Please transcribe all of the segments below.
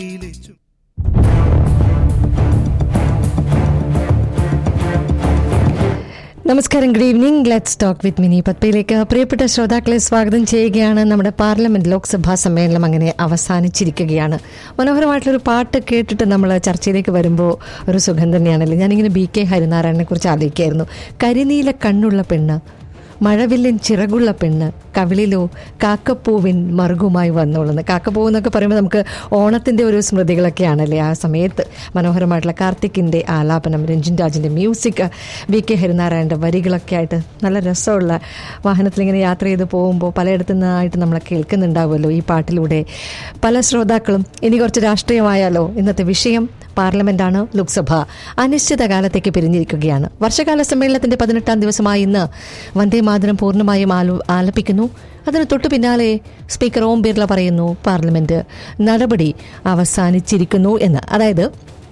നമസ്കാരം good evening let's talk with Mini പത്മയിലേക്ക് പ്രിയപ്പെട്ട ശ്രോതാക്കളെ സ്വാഗതം ചെയ്യുകയാണ് നമ്മുടെ പാർലമെന്റ് ലോക്സഭാ സമ്മേളനം അങ്ങനെ അവസാനിച്ചിരിക്കുകയാണ് മനോഹരമായിട്ടുള്ളൊരു പാട്ട് കേട്ടിട്ട് നമ്മൾ ചർച്ചയിലേക്ക് വരുമ്പോൾ ഒരു സുഖം തന്നെയാണല്ലോ ഞാനിങ്ങനെ ബി കെ ഹരിനാരായണനെ കുറിച്ച് ആലോചിക്കായിരുന്നു കരിനീല കണ്ണുള്ള പെണ്ണ് മഴവില്ലൻ ചിറകുള്ള പെണ്ണ് കവിളിലോ കാക്കപ്പൂവിൻ മറുകുമായി വന്നോളുന്നത് കാക്കപ്പൂ എന്നൊക്കെ പറയുമ്പോൾ നമുക്ക് ഓണത്തിൻ്റെ ഒരു സ്മൃതികളൊക്കെയാണല്ലേ ആ സമയത്ത് മനോഹരമായിട്ടുള്ള കാർത്തിക്കിൻ്റെ ആലാപനം രഞ്ജിൻ രാജിൻ്റെ മ്യൂസിക് വി കെ ഹരിനാരായണൻ്റെ വരികളൊക്കെ ആയിട്ട് നല്ല രസമുള്ള വാഹനത്തിൽ ഇങ്ങനെ യാത്ര ചെയ്ത് പോകുമ്പോൾ പലയിടത്തു നിന്നായിട്ട് നമ്മൾ കേൾക്കുന്നുണ്ടാവുമല്ലോ ഈ പാട്ടിലൂടെ പല ശ്രോതാക്കളും ഇനി കുറച്ച് രാഷ്ട്രീയമായാലോ ഇന്നത്തെ വിഷയം പാർലമെന്റാണ് ലോക്സഭ അനിശ്ചിതകാലത്തേക്ക് പിരിഞ്ഞിരിക്കുകയാണ് വർഷകാല സമ്മേളനത്തിന്റെ പതിനെട്ടാം ദിവസമായ ഇന്ന് വന്ദേ മാതരം പൂർണ്ണമായും ആലു ആലപിക്കുന്നു അതിന് തൊട്ടു പിന്നാലെ സ്പീക്കർ ഓം ബിർള പറയുന്നു പാർലമെന്റ് നടപടി അവസാനിച്ചിരിക്കുന്നു എന്ന് അതായത്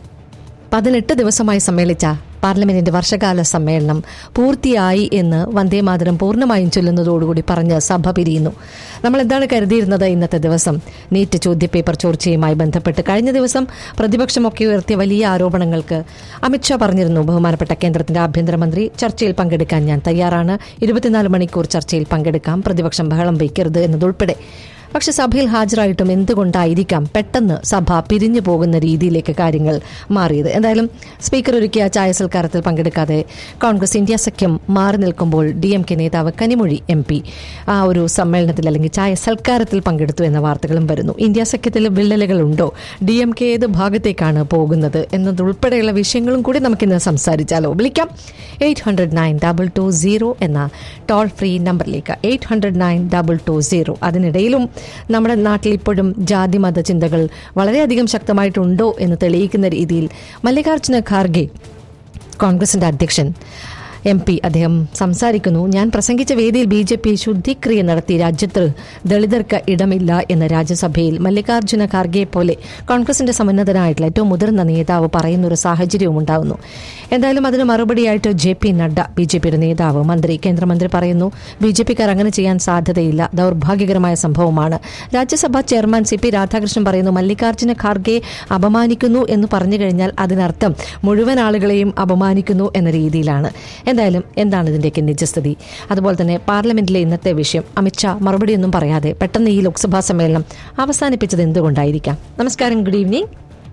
പതിനെട്ട് ദിവസമായി സമ്മേളിച്ച പാർലമെന്റിന്റെ വർഷകാല സമ്മേളനം പൂർത്തിയായി എന്ന് വന്ദേമാതരം പൂർണ്ണമായും ചൊല്ലുന്നതോടുകൂടി പറഞ്ഞ് സഭ പിരിയുന്നു നമ്മൾ എന്താണ് കരുതിയിരുന്നത് ഇന്നത്തെ ദിവസം നീറ്റ് ചോദ്യപേപ്പർ ചോർച്ചയുമായി ബന്ധപ്പെട്ട് കഴിഞ്ഞ ദിവസം പ്രതിപക്ഷമൊക്കെ ഉയർത്തിയ വലിയ ആരോപണങ്ങൾക്ക് അമിത്ഷാ പറഞ്ഞിരുന്നു ബഹുമാനപ്പെട്ട കേന്ദ്രത്തിന്റെ ആഭ്യന്തരമന്ത്രി ചർച്ചയിൽ പങ്കെടുക്കാൻ ഞാൻ തയ്യാറാണ് ഇരുപത്തിനാല് മണിക്കൂർ ചർച്ചയിൽ പങ്കെടുക്കാം പ്രതിപക്ഷം ബഹളം വയ്ക്കരുത് എന്നതുൾപ്പെടെ പക്ഷെ സഭയിൽ ഹാജരായിട്ടും എന്തുകൊണ്ടായിരിക്കാം പെട്ടെന്ന് സഭ പിരിഞ്ഞു പോകുന്ന രീതിയിലേക്ക് കാര്യങ്ങൾ മാറിയത് എന്തായാലും സ്പീക്കർ ഒരുക്കിയ ചായ സൽക്കാരത്തിൽ പങ്കെടുക്കാതെ കോൺഗ്രസ് ഇന്ത്യ സഖ്യം മാറി നിൽക്കുമ്പോൾ ഡി എം കെ നേതാവ് കനിമൊഴി എം പി ആ ഒരു സമ്മേളനത്തിൽ അല്ലെങ്കിൽ ചായ സൽക്കാരത്തിൽ പങ്കെടുത്തു എന്ന വാർത്തകളും വരുന്നു ഇന്ത്യ സഖ്യത്തിൽ വിള്ളലുകളുണ്ടോ ഡി എം കെ ഏത് ഭാഗത്തേക്കാണ് പോകുന്നത് എന്നതുൾപ്പെടെയുള്ള വിഷയങ്ങളും കൂടി നമുക്കിന്ന് സംസാരിച്ചാലോ വിളിക്കാം eight hundred nine double two zero എന്ന ടോൾ ഫ്രീ നമ്പറിലേക്ക് eight hundred nine double two zero അതിനിടയിലും നമ്മുടെ നാട്ടിൽ ഇപ്പോഴും ജാതി മത ചിന്തകൾ വളരെയധികം ശക്തമായിട്ടുണ്ടോ എന്ന് തെളിയിക്കുന്ന രീതിയിൽ മല്ലികാർജ്ജുന ഖാർഗെ കോൺഗ്രസിന്റെ അധ്യക്ഷൻ എം പി അദ്ദേഹം സംസാരിക്കുന്നു ഞാൻ പ്രസംഗിച്ച വേദിയിൽ ബി ജെ പി ശുദ്ധിക്രിയ നടത്തി രാജ്യത്ത് ദളിതർക്ക് ഇടമില്ല എന്ന രാജ്യസഭയിൽ മല്ലികാർജ്ജുന ഖാർഗെ പോലെ കോൺഗ്രസിന്റെ സമുന്നതനായിട്ടുള്ള ഏറ്റവും മുതിർന്ന നേതാവ് പറയുന്ന ഒരു സാഹചര്യവും ഉണ്ടാകുന്നു എന്തായാലും അതിന് മറുപടിയായിട്ട് J P Nadda B J പിയുടെ നേതാവ് മന്ത്രി കേന്ദ്രമന്ത്രി പറയുന്നു ബി ജെ പിക്കാർ അങ്ങനെ ചെയ്യാൻ സാധ്യതയില്ല ദൗർഭാഗ്യകരമായ സംഭവമാണ് Rajya Sabha chairman C P Radhakrishnan പറയുന്നു മല്ലികാർജ്ജുന ഖാർഗെ അപമാനിക്കുന്നു എന്ന് പറഞ്ഞു കഴിഞ്ഞാൽ അതിനർത്ഥം മുഴുവൻ ആളുകളെയും അപമാനിക്കുന്നു എന്ന രീതിയിലാണ് എന്തായാലും എന്താണ് ഇതിന്റെയൊക്കെ നിജസ്ഥിതി അതുപോലെ തന്നെ പാർലമെന്റിലെ ഇന്നത്തെ വിഷയം അമിത്ഷാ മറുപടിയൊന്നും പറയാതെ പെട്ടെന്ന് ഈ ലോക്സഭാ സമ്മേളനം അവസാനിപ്പിച്ചത് എന്തുകൊണ്ടായിരിക്കാം നമസ്കാരം ഗുഡ് ഈവനിങ്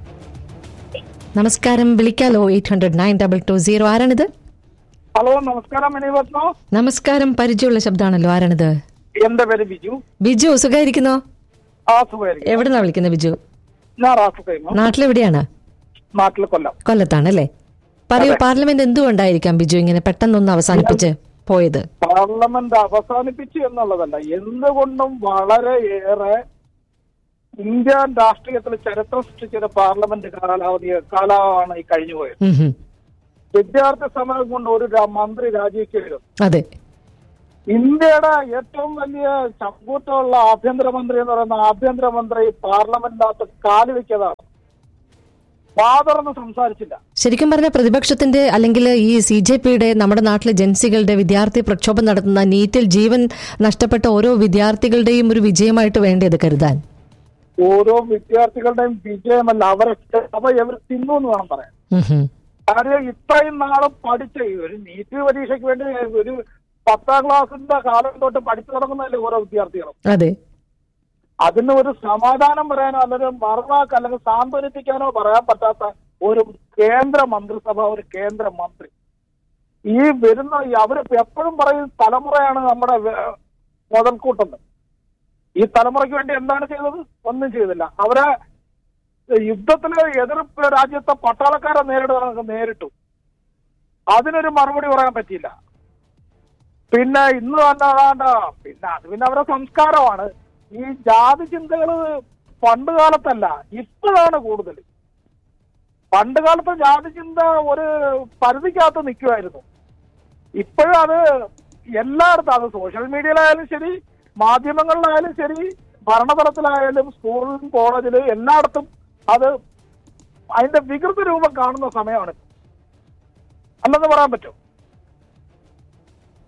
നമസ്കാരം വിളിക്കാലോ eight hundred nine double two zero ആരാണിത് ഹലോ നമസ്കാരം മിനിപത്നോ നമസ്കാരം പരിചയമുള്ള ശബ്ദമാണല്ലോ ആരാണിത് എന്റെ പേര് ബിജു ബിജു സുഖമായിരിക്കുന്നോ ആ സുഖമായിരിക്കും എവിടെന്നാ വിളിക്കുന്നത് ബിജു ഞാൻ റാസുഖൈമ നാട്ടിലെവിടെയാണ് നാട്ടിൽ കൊല്ലം കൊല്ലത്താണല്ലേ പറയൂ പാർലമെന്റ് എന്തുകൊണ്ടായിരിക്കാം ബിജു ഇങ്ങനെ പെട്ടെന്നൊന്ന് അവസാനിപ്പിച്ച് പോയത് പാർലമെന്റ് അവസാനിപ്പിച്ചു എന്നുള്ളതല്ല എന്തുകൊണ്ടും വളരെ ഏറെ ഇന്ത്യൻ രാഷ്ട്രീയത്തിൽ ചരിത്രം സൃഷ്ടിച്ച പാർലമെന്റ് കാലാവധി കാലമാണ് ഈ കഴിഞ്ഞുപോയത് ഉം ഹും. വിദ്യാർത്ഥി സമരം കൊണ്ട് ഒരു രാ- മന്ത്രി രാജിവെക്കലും അതെ ഇന്ത്യയുടെ ഏറ്റവും വലിയ ചങ്കൂറ്റമുള്ള ആഭ്യന്തരമന്ത്രി എന്ന് പറയുന്ന ആഭ്യന്തരമന്ത്രി പാർലമെന്റിനകത്ത് കാലുവെക്കതാണ് വാതറന്ന് സംസാരിച്ചില്ല ശരിക്കും പറഞ്ഞ പ്രതിപക്ഷത്തിന്റെ അല്ലെങ്കിൽ ഈ സി ജെ പിയുടെ നമ്മുടെ നാട്ടിലെ ജൻസികളുടെ വിദ്യാർത്ഥി പ്രക്ഷോഭം നടത്തുന്ന നീറ്റിൽ ജീവൻ നഷ്ടപ്പെട്ട ഓരോ വിദ്യാർത്ഥികളുടെയും ഒരു വിജയമായിട്ട് വേണ്ടത് കരുതാൻ ഓരോ വിദ്യാർത്ഥികളുടെയും വിജയമല്ല അവരെ അവ എവർ തിന്നു എന്ന് വേണം പറയാൻ ഉം ഹും. കാര്യം ഇത്രയും നാളും പഠിച്ച ഈ ഒരു നീറ്റ് പരീക്ഷയ്ക്ക് വേണ്ടി ഒരു പത്താം ക്ലാസ്സിന്റെ കാലം തൊട്ട് പഠിച്ചു തുടങ്ങുന്നതല്ലേ ഓരോ വിദ്യാർത്ഥികളും അതെ അതിന് ഒരു സമാധാനം പറയാനോ അല്ലെങ്കിൽ മറുവാക്ക് അല്ലെങ്കിൽ സാന്ത്വനിപ്പിക്കാനോ പറയാൻ പറ്റാത്ത ഒരു കേന്ദ്ര മന്ത്രിസഭ ഒരു കേന്ദ്ര മന്ത്രി ഈ വരുന്ന ഈ അവര് എപ്പോഴും പറയും തലമുറയാണ് നമ്മുടെ വേ- മുതൽക്കൂട്ടെന്ന് ഈ തലമുറയ്ക്ക് വേണ്ടി എന്താണ് ചെയ്തത് ഒന്നും ചെയ്തില്ല അവരെ യുദ്ധത്തില് എതിർ രാജ്യത്തെ പട്ടാളക്കാരെ നേരിടുക നേരിട്ടു അതിനൊരു മറുപടി പറയാൻ പറ്റിയില്ല പിന്നെ ഇന്ന് തന്നെ അതാണ്ട പിന്നെ അത് പിന്നെ അവരുടെ സംസ്കാരമാണ് ഈ ജാതി ചിന്തകള് പണ്ട് കാലത്തല്ല ഇപ്പോഴാണ് കൂടുതൽ പണ്ട് കാലത്ത് ജാതി ചിന്ത ഒരു പരിധിക്കകത്ത് നിൽക്കുമായിരുന്നു ഇപ്പോഴും അത് എല്ലായിടത്തും അത് സോഷ്യൽ മീഡിയയിലായാലും ശരി മാധ്യമങ്ങളിലായാലും ശരി ഭരണതലത്തിലായാലും സ്കൂളിലും കോളേജിലും എല്ലായിടത്തും അത് അതിന്റെ വികൃത രൂപം കാണുന്ന സമയമാണ് അല്ലെന്ന് പറയാൻ പറ്റും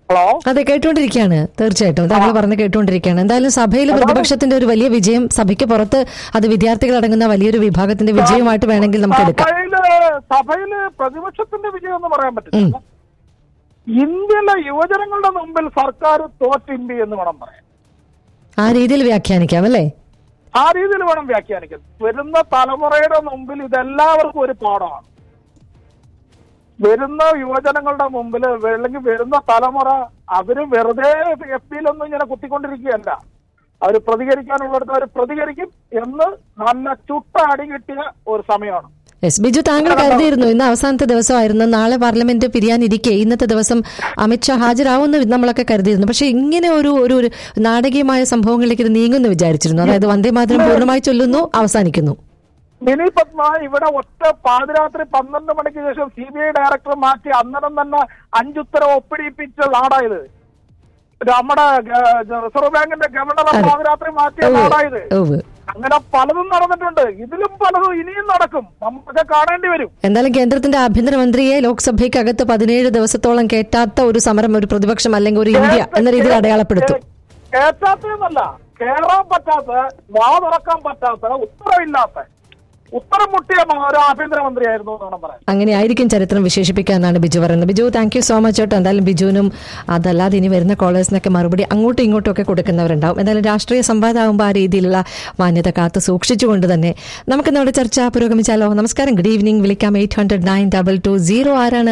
ഹലോ അതെ കേട്ടുകൊണ്ടിരിക്കുകയാണ് തീർച്ചയായിട്ടും താങ്കൾ പറഞ്ഞ് കേട്ടുകൊണ്ടിരിക്കുകയാണ് എന്തായാലും സഭയിൽ പ്രതിപക്ഷത്തിന്റെ ഒരു വലിയ വിജയം സഭയ്ക്ക് പുറത്ത് അത് വിദ്യാർത്ഥികൾ അടങ്ങുന്ന വലിയൊരു വിഭാഗത്തിന്റെ വിജയമായിട്ട് വേണമെങ്കിൽ നമുക്ക് എടുക്കാം സഭയില് സഭയില് പ്രതിപക്ഷത്തിന്റെ വിജയം എന്ന് പറയാൻ പറ്റില്ല ഇന്ത്യയിലെ യുവജനങ്ങളുടെ മുമ്പിൽ സർക്കാർ തോറ്റിന്ത്യ എന്ന് വേണം പറയാൻ ആ രീതിയിൽ വ്യാഖ്യാനിക്കാം അല്ലേ ആ രീതിയിൽ വേണം വ്യാഖ്യാനിക്കാൻ വരുന്ന തലമുറയുടെ മുമ്പിൽ ഇതെല്ലാവർക്കും ഒരു പാഠമാണ് വരുന്ന യുവജനങ്ങളുടെ മുമ്പിൽ അല്ലെങ്കിൽ വരുന്ന തലമുറ അവര് വെറുതെ എഫ് പിയിലൊന്നും ഇങ്ങനെ കുത്തിക്കൊണ്ടിരിക്കുകയല്ല അവർ പ്രതികരിക്കാനുള്ളിടത്ത് അവർ പ്രതികരിക്കും എന്ന് നല്ല ചുട്ട അടി കിട്ടിയ ഒരു സമയമാണ് എസ് ബിജു താങ്കൾ കരുതിയിരുന്നു ഇന്ന് അവസാനത്തെ ദിവസമായിരുന്നു നാളെ പാർലമെന്റ് പിരിയാനിരിക്കെ ഇന്നത്തെ ദിവസം അമിത്ഷാ ഹാജരാവുമെന്ന് നമ്മളൊക്കെ കരുതിയിരുന്നു പക്ഷെ ഇങ്ങനെ ഒരു ഒരു ഒരു നാടകീയമായ സംഭവങ്ങളിലേക്ക് ഇത് നീങ്ങുമെന്ന് വിചാരിച്ചിരുന്നു അതായത് വന്ദേമാതരം പൂർണ്ണമായി ചൊല്ലുന്നു അവസാനിക്കുന്നു മിനി പത്മ ഇവിടെ ഒറ്റ പാതിരാത്രി പന്ത്രണ്ട് മണിക്ക് ശേഷം സി ബി ഐ ഡയറക്ടർ മാറ്റി അന്നേരം തന്നെ അഞ്ചുത്തരം ഒപ്പിടിപ്പിച്ച നാടായത് നമ്മുടെ ഗ- റിസർവ് ബാങ്കിന്റെ ഗവർണറെ അതെ. പാതിരാത്രി മാറ്റിയ ഉവ്വ്. നാടായത് ഉവ്വ്. അങ്ങനെ പലതും നടന്നിട്ടുണ്ട് ഇതിലും പലതും ഇനിയും നടക്കും നമുക്ക് കാണേണ്ടി വരും എന്തായാലും കേന്ദ്രത്തിന്റെ ആഭ്യന്തരമന്ത്രിയെ ലോക്സഭയ്ക്കകത്ത് പതിനേഴ് ദിവസത്തോളം കേറ്റാത്ത ഒരു സമരം ഒരു പ്രതിപക്ഷം അല്ലെങ്കിൽ ഒരു ഇന്ത്യ എന്ന രീതിയിൽ അടയാളപ്പെടുത്തും കേട്ടാത്തതെന്നല്ല കേറാൻ പറ്റാത്ത വാ തുറക്കാൻ പറ്റാത്ത ഉത്തരവില്ലാത്ത ഉത്തരം മുട്ടിയ മ- ഒരു ആഭ്യന്തരമന്ത്രിയായിരുന്നു എന്ന് വേണം പറയാൻ അങ്ങനെ ആയിരിക്കും ചരിത്രം വിശേഷിപ്പിക്കുക എന്നാണ് ബിജു പറയുന്നത് Biju thank you so much കേട്ടോ എന്തായാലും ബിജുവിനും അതല്ലാതെ ഇനി വരുന്ന കോളേഴ്സിനൊക്കെ മറുപടി അങ്ങോട്ടും ഇങ്ങോട്ടും ഒക്കെ കൊടുക്കുന്നവരുണ്ടാവും എന്തായാലും രാഷ്ട്രീയ സംവാദമാകുമ്പോൾ ആ രീതിയിലുള്ള മാന്യത കാത്ത് സൂക്ഷിച്ചുകൊണ്ട് തന്നെ നമുക്ക് നമ്മുടെ ചർച്ച പുരോഗമിച്ചാലോ നമസ്കാരം ഗുഡ് ഈവനിങ് വിളിക്കാം eight hundred nine double two zero ആരാണ്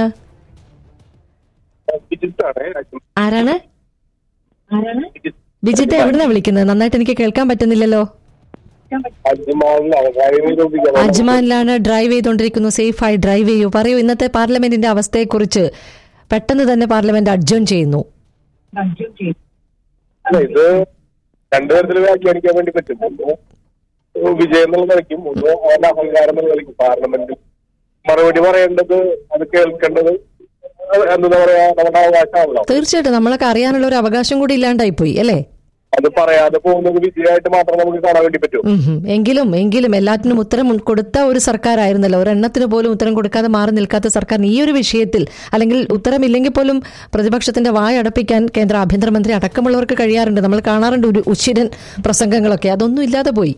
ആരാണ് ബിജിത്തെ എവിടുന്നാ വിളിക്കുന്നത് നന്നായിട്ട് എനിക്ക് കേൾക്കാൻ പറ്റുന്നില്ലല്ലോ അജ്മാനിലാണ് ഡ്രൈവ് ചെയ്തുകൊണ്ടിരിക്കുന്നു സേഫായി ഡ്രൈവ് ചെയ്യൂ പറയൂ ഇന്നത്തെ പാർലമെന്റിന്റെ അവസ്ഥയെക്കുറിച്ച് പെട്ടെന്ന് തന്നെ പാർലമെന്റ് അഡ്ജോൺ ചെയ്യുന്നു അല്ല ഇത് രണ്ടു തരത്തിൽ വ്യാഖ്യാനിക്കാൻ വേണ്ടി പറ്റും ഒന്ന് വിജയം എന്നുള്ള നിലയ്ക്കും ഒന്ന് അവന്റെ അഹങ്കാരം എന്നുള്ള നിലയ്ക്കും പാർലമെന്റിൽ മറുപടി പറയേണ്ടത് അത് കേൾക്കേണ്ടത് അത് എന്താ പറയാ നമ്മുടെ അവകാശമാണല്ലോ തീർച്ചയായിട്ടും നമ്മളൊക്കെ അറിയാനുള്ള ഒരു അവകാശം കൂടി ഇല്ലാണ്ടായി പോയി അല്ലേ അത് പറയാതെ പോകുന്നത് വിജയമായിട്ട് മാത്രം നമുക്ക് കാണാൻ വേണ്ടി പറ്റും ഉം ഹും. എങ്കിലും എങ്കിലും എല്ലാറ്റിനും ഉത്തരം കൊടുത്ത ഒരു സർക്കാരായിരുന്നല്ലോ ഒരെണ്ണത്തിന് പോലും ഉത്തരം കൊടുക്കാതെ മാറി നിൽക്കാത്ത സർക്കാരിന് ഈ ഒരു വിഷയത്തിൽ അല്ലെങ്കിൽ ഉത്തരമില്ലെങ്കിൽ പോലും പ്രതിപക്ഷത്തിന്റെ വായ അടപ്പിക്കാൻ കേന്ദ്ര ആഭ്യന്തരമന്ത്രി അടക്കമുള്ളവർക്ക് കഴിയാറുണ്ട് നമ്മൾ കാണാറുണ്ട് ഒരു ഉശിരൻ പ്രസംഗങ്ങളൊക്കെ അതൊന്നും ഇല്ലാതെ പോയി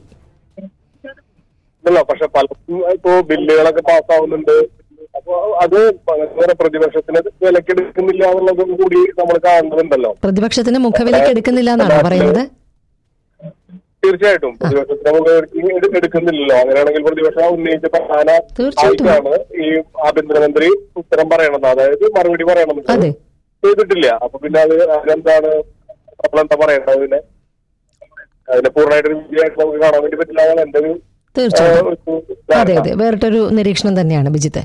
അല്ല പക്ഷെ പലർക്കും ഇപ്പോ ബില്ലുകളൊക്കെ പാസ്സാവുന്നുണ്ട് അപ്പൊ അത് വേറെ പ്രതിപക്ഷത്തിന് വിലക്കെടുക്കുന്നില്ല എന്നുള്ളതും കൂടി നമ്മൾ കാണുന്നുണ്ടല്ലോ പ്രതിപക്ഷത്തിന് മുഖവിലക്ക് എടുക്കുന്നില്ല എന്നാണോ പറയുന്നത് തീർച്ചയായിട്ടും പ്രതിപക്ഷത്തിന് നമുക്ക് എടുക്ക- എടുക്കുന്നില്ലല്ലോ അങ്ങനെയാണെങ്കിൽ പ്രതിപക്ഷം ഉന്നയിച്ച പ്രധാന തീർച്ചയായിട്ടും. ആവശ്യമാണ് ഈ ആഭ്യന്തരമന്ത്രി ഉത്തരം പറയണത് അതായത് മറുപടി പറയണത് അതെ ചെയ്തിട്ടില്ല അപ്പൊ പിന്നെ അത് അതിനെന്താണ് നമ്മളെന്താ പറയേണ്ടത് അതിനെ അതിനെ പൂർണ്ണമായിട്ട് ഒരു വിജയമായിട്ട് നമുക്ക് കാണാൻ വേണ്ടി പറ്റില്ല എന്നാണ് എന്റെ ഒരു തീർച്ചയായിട്ടും ആ, ഒരു അതെ ധാരണ. അതെ വേറിട്ടൊരു നിരീക്ഷണം തന്നെയാണ് ബിജിത്തെ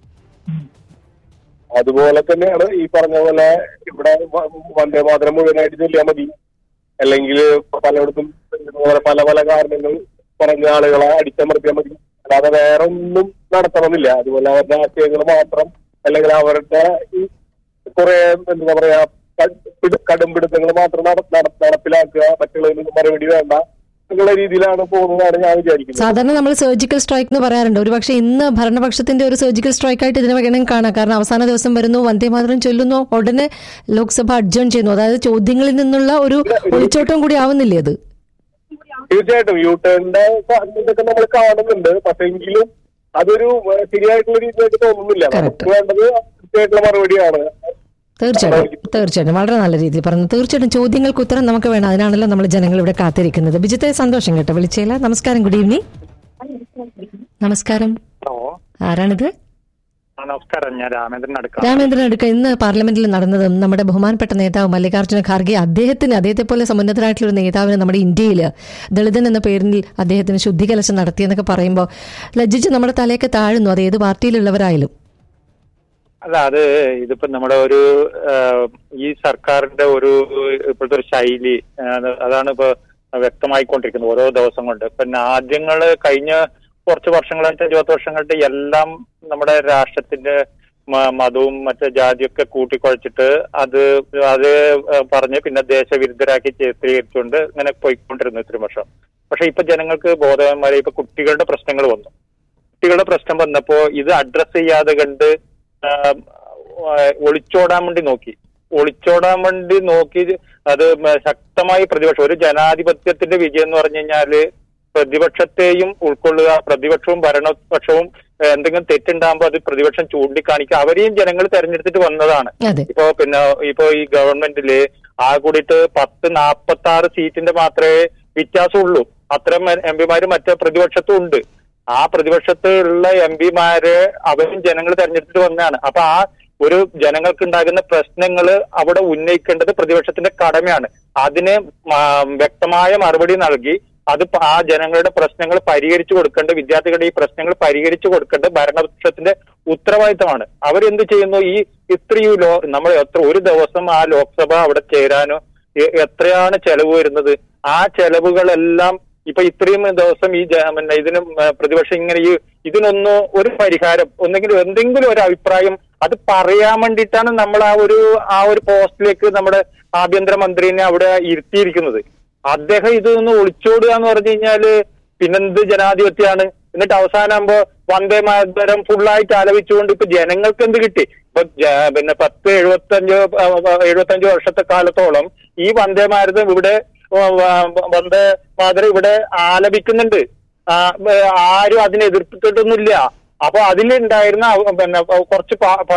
അതുപോലെ തന്നെയാണ് ഈ പറഞ്ഞ പോലെ ഇവിടെ വ- വന്ദേമാതരം മുഴുവനായിട്ട് ചൊല്ലിയാൽ മതി അല്ലെങ്കിൽ പലയിടത്തും ഇതുപോലെ പല പല കാരണങ്ങൾ പറഞ്ഞ ആളുകളെ അടിച്ചമർത്തിയാൽ മതി അല്ലാതെ വേറെ ഒന്നും നടത്തണമെന്നില്ല അതുപോലെ അവരുടെ ആശയങ്ങൾ മാത്രം അല്ലെങ്കിൽ അവരുടെ ഈ കുറെ എന്താ പറയാ ക- പിടു- കടുംപിടുത്തങ്ങൾ മാത്രം നട- നട- നടപ്പിലാക്കുക മറ്റുള്ളതിന് മറുപടി വേണ്ട എന്നുള്ള രീതിയിലാണ് പോകുന്നതാണ് ഞാൻ വിചാരിക്കുന്നത് സാധാരണ നമ്മൾ സർജിക്കൽ സ്ട്രൈക്ക് എന്ന് പറയാറുണ്ട് ഒരുപക്ഷെ ഇന്ന് ഭരണപക്ഷത്തിന്റെ ഒരു സർജിക്കൽ സ്ട്രൈക്ക് ആയിട്ട് ഇതിനെ വേണം കാണാം കാരണം അവസാന ദിവസം വരുന്നു വന്ദേമാതരം ചൊല്ലുന്നു ഉടനെ ലോക്സഭ അഡ്ജോൺ ചെയ്യുന്നു അതായത് ചോദ്യങ്ങളിൽ നിന്നുള്ള ഒരു ഒളിച്ചോട്ടം കൂടി ആവുന്നില്ലേ അത് തീർച്ചയായിട്ടും യു ടേണിന്റെ ഇതൊക്കെ നമ്മൾ കാണുന്നുണ്ട് പക്ഷെ എങ്കിലും അതൊരു ഏഹ്, ശരിയായിട്ടുള്ള രീതിയായിട്ട് തോന്നുന്നില്ല Correct. നമുക്ക് വേണ്ടത് കൃത്യമായിട്ടുള്ള മറുപടിയാണ് തീർച്ചയായിട്ടും തീർച്ചയായിട്ടും വളരെ നല്ല രീതിയിൽ പറഞ്ഞു തീർച്ചയായിട്ടും ചോദ്യങ്ങൾക്ക് ഉത്തരം നമുക്ക് വേണം അതിനാണല്ലോ നമ്മൾ ജനങ്ങൾ ഇവിടെ കാത്തിരിക്കുന്നത് ബിജിത്തെ സന്തോഷം കേട്ടോ വിളിച്ചേല നമസ്കാരം ഗുഡ് ഈവനിങ് നമസ്കാരം ഹലോ ആരാണിത് ആ, നമസ്കാരം ഞാൻ രാമേന്ദ്രൻ അടുക്കാം രാമേന്ദ്രൻ അടുക്ക ഇന്ന് പാർലമെന്റിൽ നടന്നതും നമ്മുടെ ബഹുമാനപ്പെട്ട നേതാവ് മല്ലികാർജ്ജുന ഖാർഗെ അദ്ദേഹത്തിന് അദ്ദേഹത്തെ പോലെ സമുന്നതരായിട്ടുള്ള ഒരു നേതാവിന് നമ്മുടെ ഇന്ത്യയിൽ ദളിതൻ എന്ന പേരിൽ അദ്ദേഹത്തിന് ശുദ്ധികലശം നടത്തിയെന്നൊക്കെ പറയുമ്പോൾ ലജ്ജിച്ച് നമ്മുടെ തലയൊക്കെ താഴുന്നു അത് ഏത് പാർട്ടിയിലുള്ളവരായാലും അല്ല അത് ഇതിപ്പോ നമ്മുടെ ഒരു ആ, ഈ സർക്കാരിന്റെ ഒരു ഇപ്പോഴത്തെ ഒരു ശൈലി ആ, അത് അതാണ് ഇപ്പൊ വ്യക്തമായിക്കൊണ്ടിരിക്കുന്നത് ഓരോ ദിവസം കൊണ്ട് പിന്നെ ആദ്യങ്ങള് കഴിഞ്ഞ കുറച്ച് വർഷങ്ങളായിട്ട് ഇരുപത്തി വർഷങ്ങളായിട്ട് എല്ലാം നമ്മുടെ രാഷ്ട്രത്തിന്റെ മ- മതവും മറ്റു ജാതിയൊക്കെ കൂട്ടിക്കുഴച്ചിട്ട് അത് അത് പറഞ്ഞ് പിന്നെ ദേശവിരുദ്ധരാക്കി ചിത്രീകരിച്ചുകൊണ്ട് ഇങ്ങനെ പോയിക്കൊണ്ടിരുന്നു ഇത്രയും വർഷം പക്ഷെ ഇപ്പൊ ജനങ്ങൾക്ക് ബോധവാന്മാരെ ഇപ്പൊ കുട്ടികളുടെ പ്രശ്നങ്ങൾ വന്നു കുട്ടികളുടെ പ്രശ്നം വന്നപ്പോ ഇത് അഡ്രസ് ചെയ്യാതെ കണ്ട് ആം, ആ, ഒളിച്ചോടാൻ വേണ്ടി നോക്കി ഒളിച്ചോടാൻ വേണ്ടി നോക്കി അത് മ- ശക്തമായി പ്രതിപക്ഷം ഒരു ജനാധിപത്യത്തിന്റെ വിജയം എന്ന് പറഞ്ഞു കഴിഞ്ഞാല് പ്രതിപക്ഷത്തെയും ഉൾക്കൊള്ളുക പ്രതിപക്ഷവും ഭരണപക്ഷവും ഏഹ്, എന്തെങ്കിലും തെറ്റുണ്ടാകുമ്പോൾ അത് പ്രതിപക്ഷം ചൂണ്ടിക്കാണിക്കുക അവരെയും ജനങ്ങൾ തെരഞ്ഞെടുത്തിട്ട് വന്നതാണ് അതെ ഇപ്പോ പിന്നെ ഇപ്പോ ഈ ഗവൺമെന്റില് ആ കൂടിയിട്ട് പത്ത് നാപ്പത്തി ആറ് സീറ്റിന്റെ മാത്രമേ വ്യത്യാസമുള്ളൂ അത്തരം എം പിമാര് മറ്റേ പ്രതിപക്ഷത്തും ഉണ്ട് ആ പ്രതിപക്ഷത്ത് ഉള്ള എം പിമാര് അവരും ജനങ്ങൾ തെരഞ്ഞെടുത്തിട്ട് വന്നതാണ് അപ്പൊ ആ ഒരു ജനങ്ങൾക്ക് ഉണ്ടാകുന്ന പ്രശ്നങ്ങൾ അവിടെ ഉന്നയിക്കേണ്ടത് പ്രതിപക്ഷത്തിന്റെ കടമയാണ് അതിന് മാ- വ്യക്തമായ മറുപടി നൽകി അത് പ- ആ ജനങ്ങളുടെ പ്രശ്നങ്ങൾ പരിഹരിച്ചു കൊടുക്കേണ്ട വിദ്യാർത്ഥികളുടെ ഈ പ്രശ്നങ്ങൾ പരിഹരിച്ചു കൊടുക്കേണ്ട ഭരണപക്ഷത്തിന്റെ ഉത്തരവാദിത്തമാണ് അവരെന്ത് ചെയ്യുന്നു ഈ ഇത്രയും ലോ നമ്മൾ എത്ര ഒരു ദിവസം ആ ലോക്സഭ അവിടെ ചേരാനോ എ- എത്രയാണ് ചെലവ് വരുന്നത് ആ ചെലവുകളെല്ലാം ഇപ്പൊ ഇത്രയും ദിവസം ഈ ജ- പിന്നെ ഇതിനും ഏ, പ്രതിപക്ഷം ഇങ്ങനെ ഈ ഇതിനൊന്ന് ഒരു പരിഹാരം ഒന്നെങ്കിലും എന്തെങ്കിലും ഒരു അഭിപ്രായം അത് പറയാൻ വേണ്ടിയിട്ടാണ് നമ്മൾ ആ ഒരു ആ ഒരു പോസ്റ്റിലേക്ക് നമ്മുടെ ആഭ്യന്തരമന്ത്രിനെ അവിടെ ഇരുത്തിയിരിക്കുന്നത് അദ്ദേഹം ഇതൊന്ന് ഒളിച്ചോടുക എന്ന് പറഞ്ഞു കഴിഞ്ഞാല് പിന്നെന്ത് ജനാധിപത്യമാണ് എന്നിട്ട് അവസാനമാകുമ്പോ വന്ദേ മാതരം ഫുള്ളായിട്ട് ആലപിച്ചുകൊണ്ട് ഇപ്പൊ ജനങ്ങൾക്ക് എന്ത് കിട്ടി ഇപ്പൊ ജ- പിന്നെ പത്ത് എഴുപത്തഞ്ചോ എഴുപത്തഞ്ചോ വർഷത്തെ കാലത്തോളം ഈ വന്ദേ മാതരം ഇവിടെ ആ, വ- വന്ദേ മാതരം ഇവിടെ ആലപിക്കുന്നുണ്ട് ആ, ബ- ആരും അതിനെ എതിർത്തിട്ടൊന്നുമില്ല അപ്പൊ അതിലുണ്ടായിരുന്ന അവ- പിന്നെ കുറച്ച്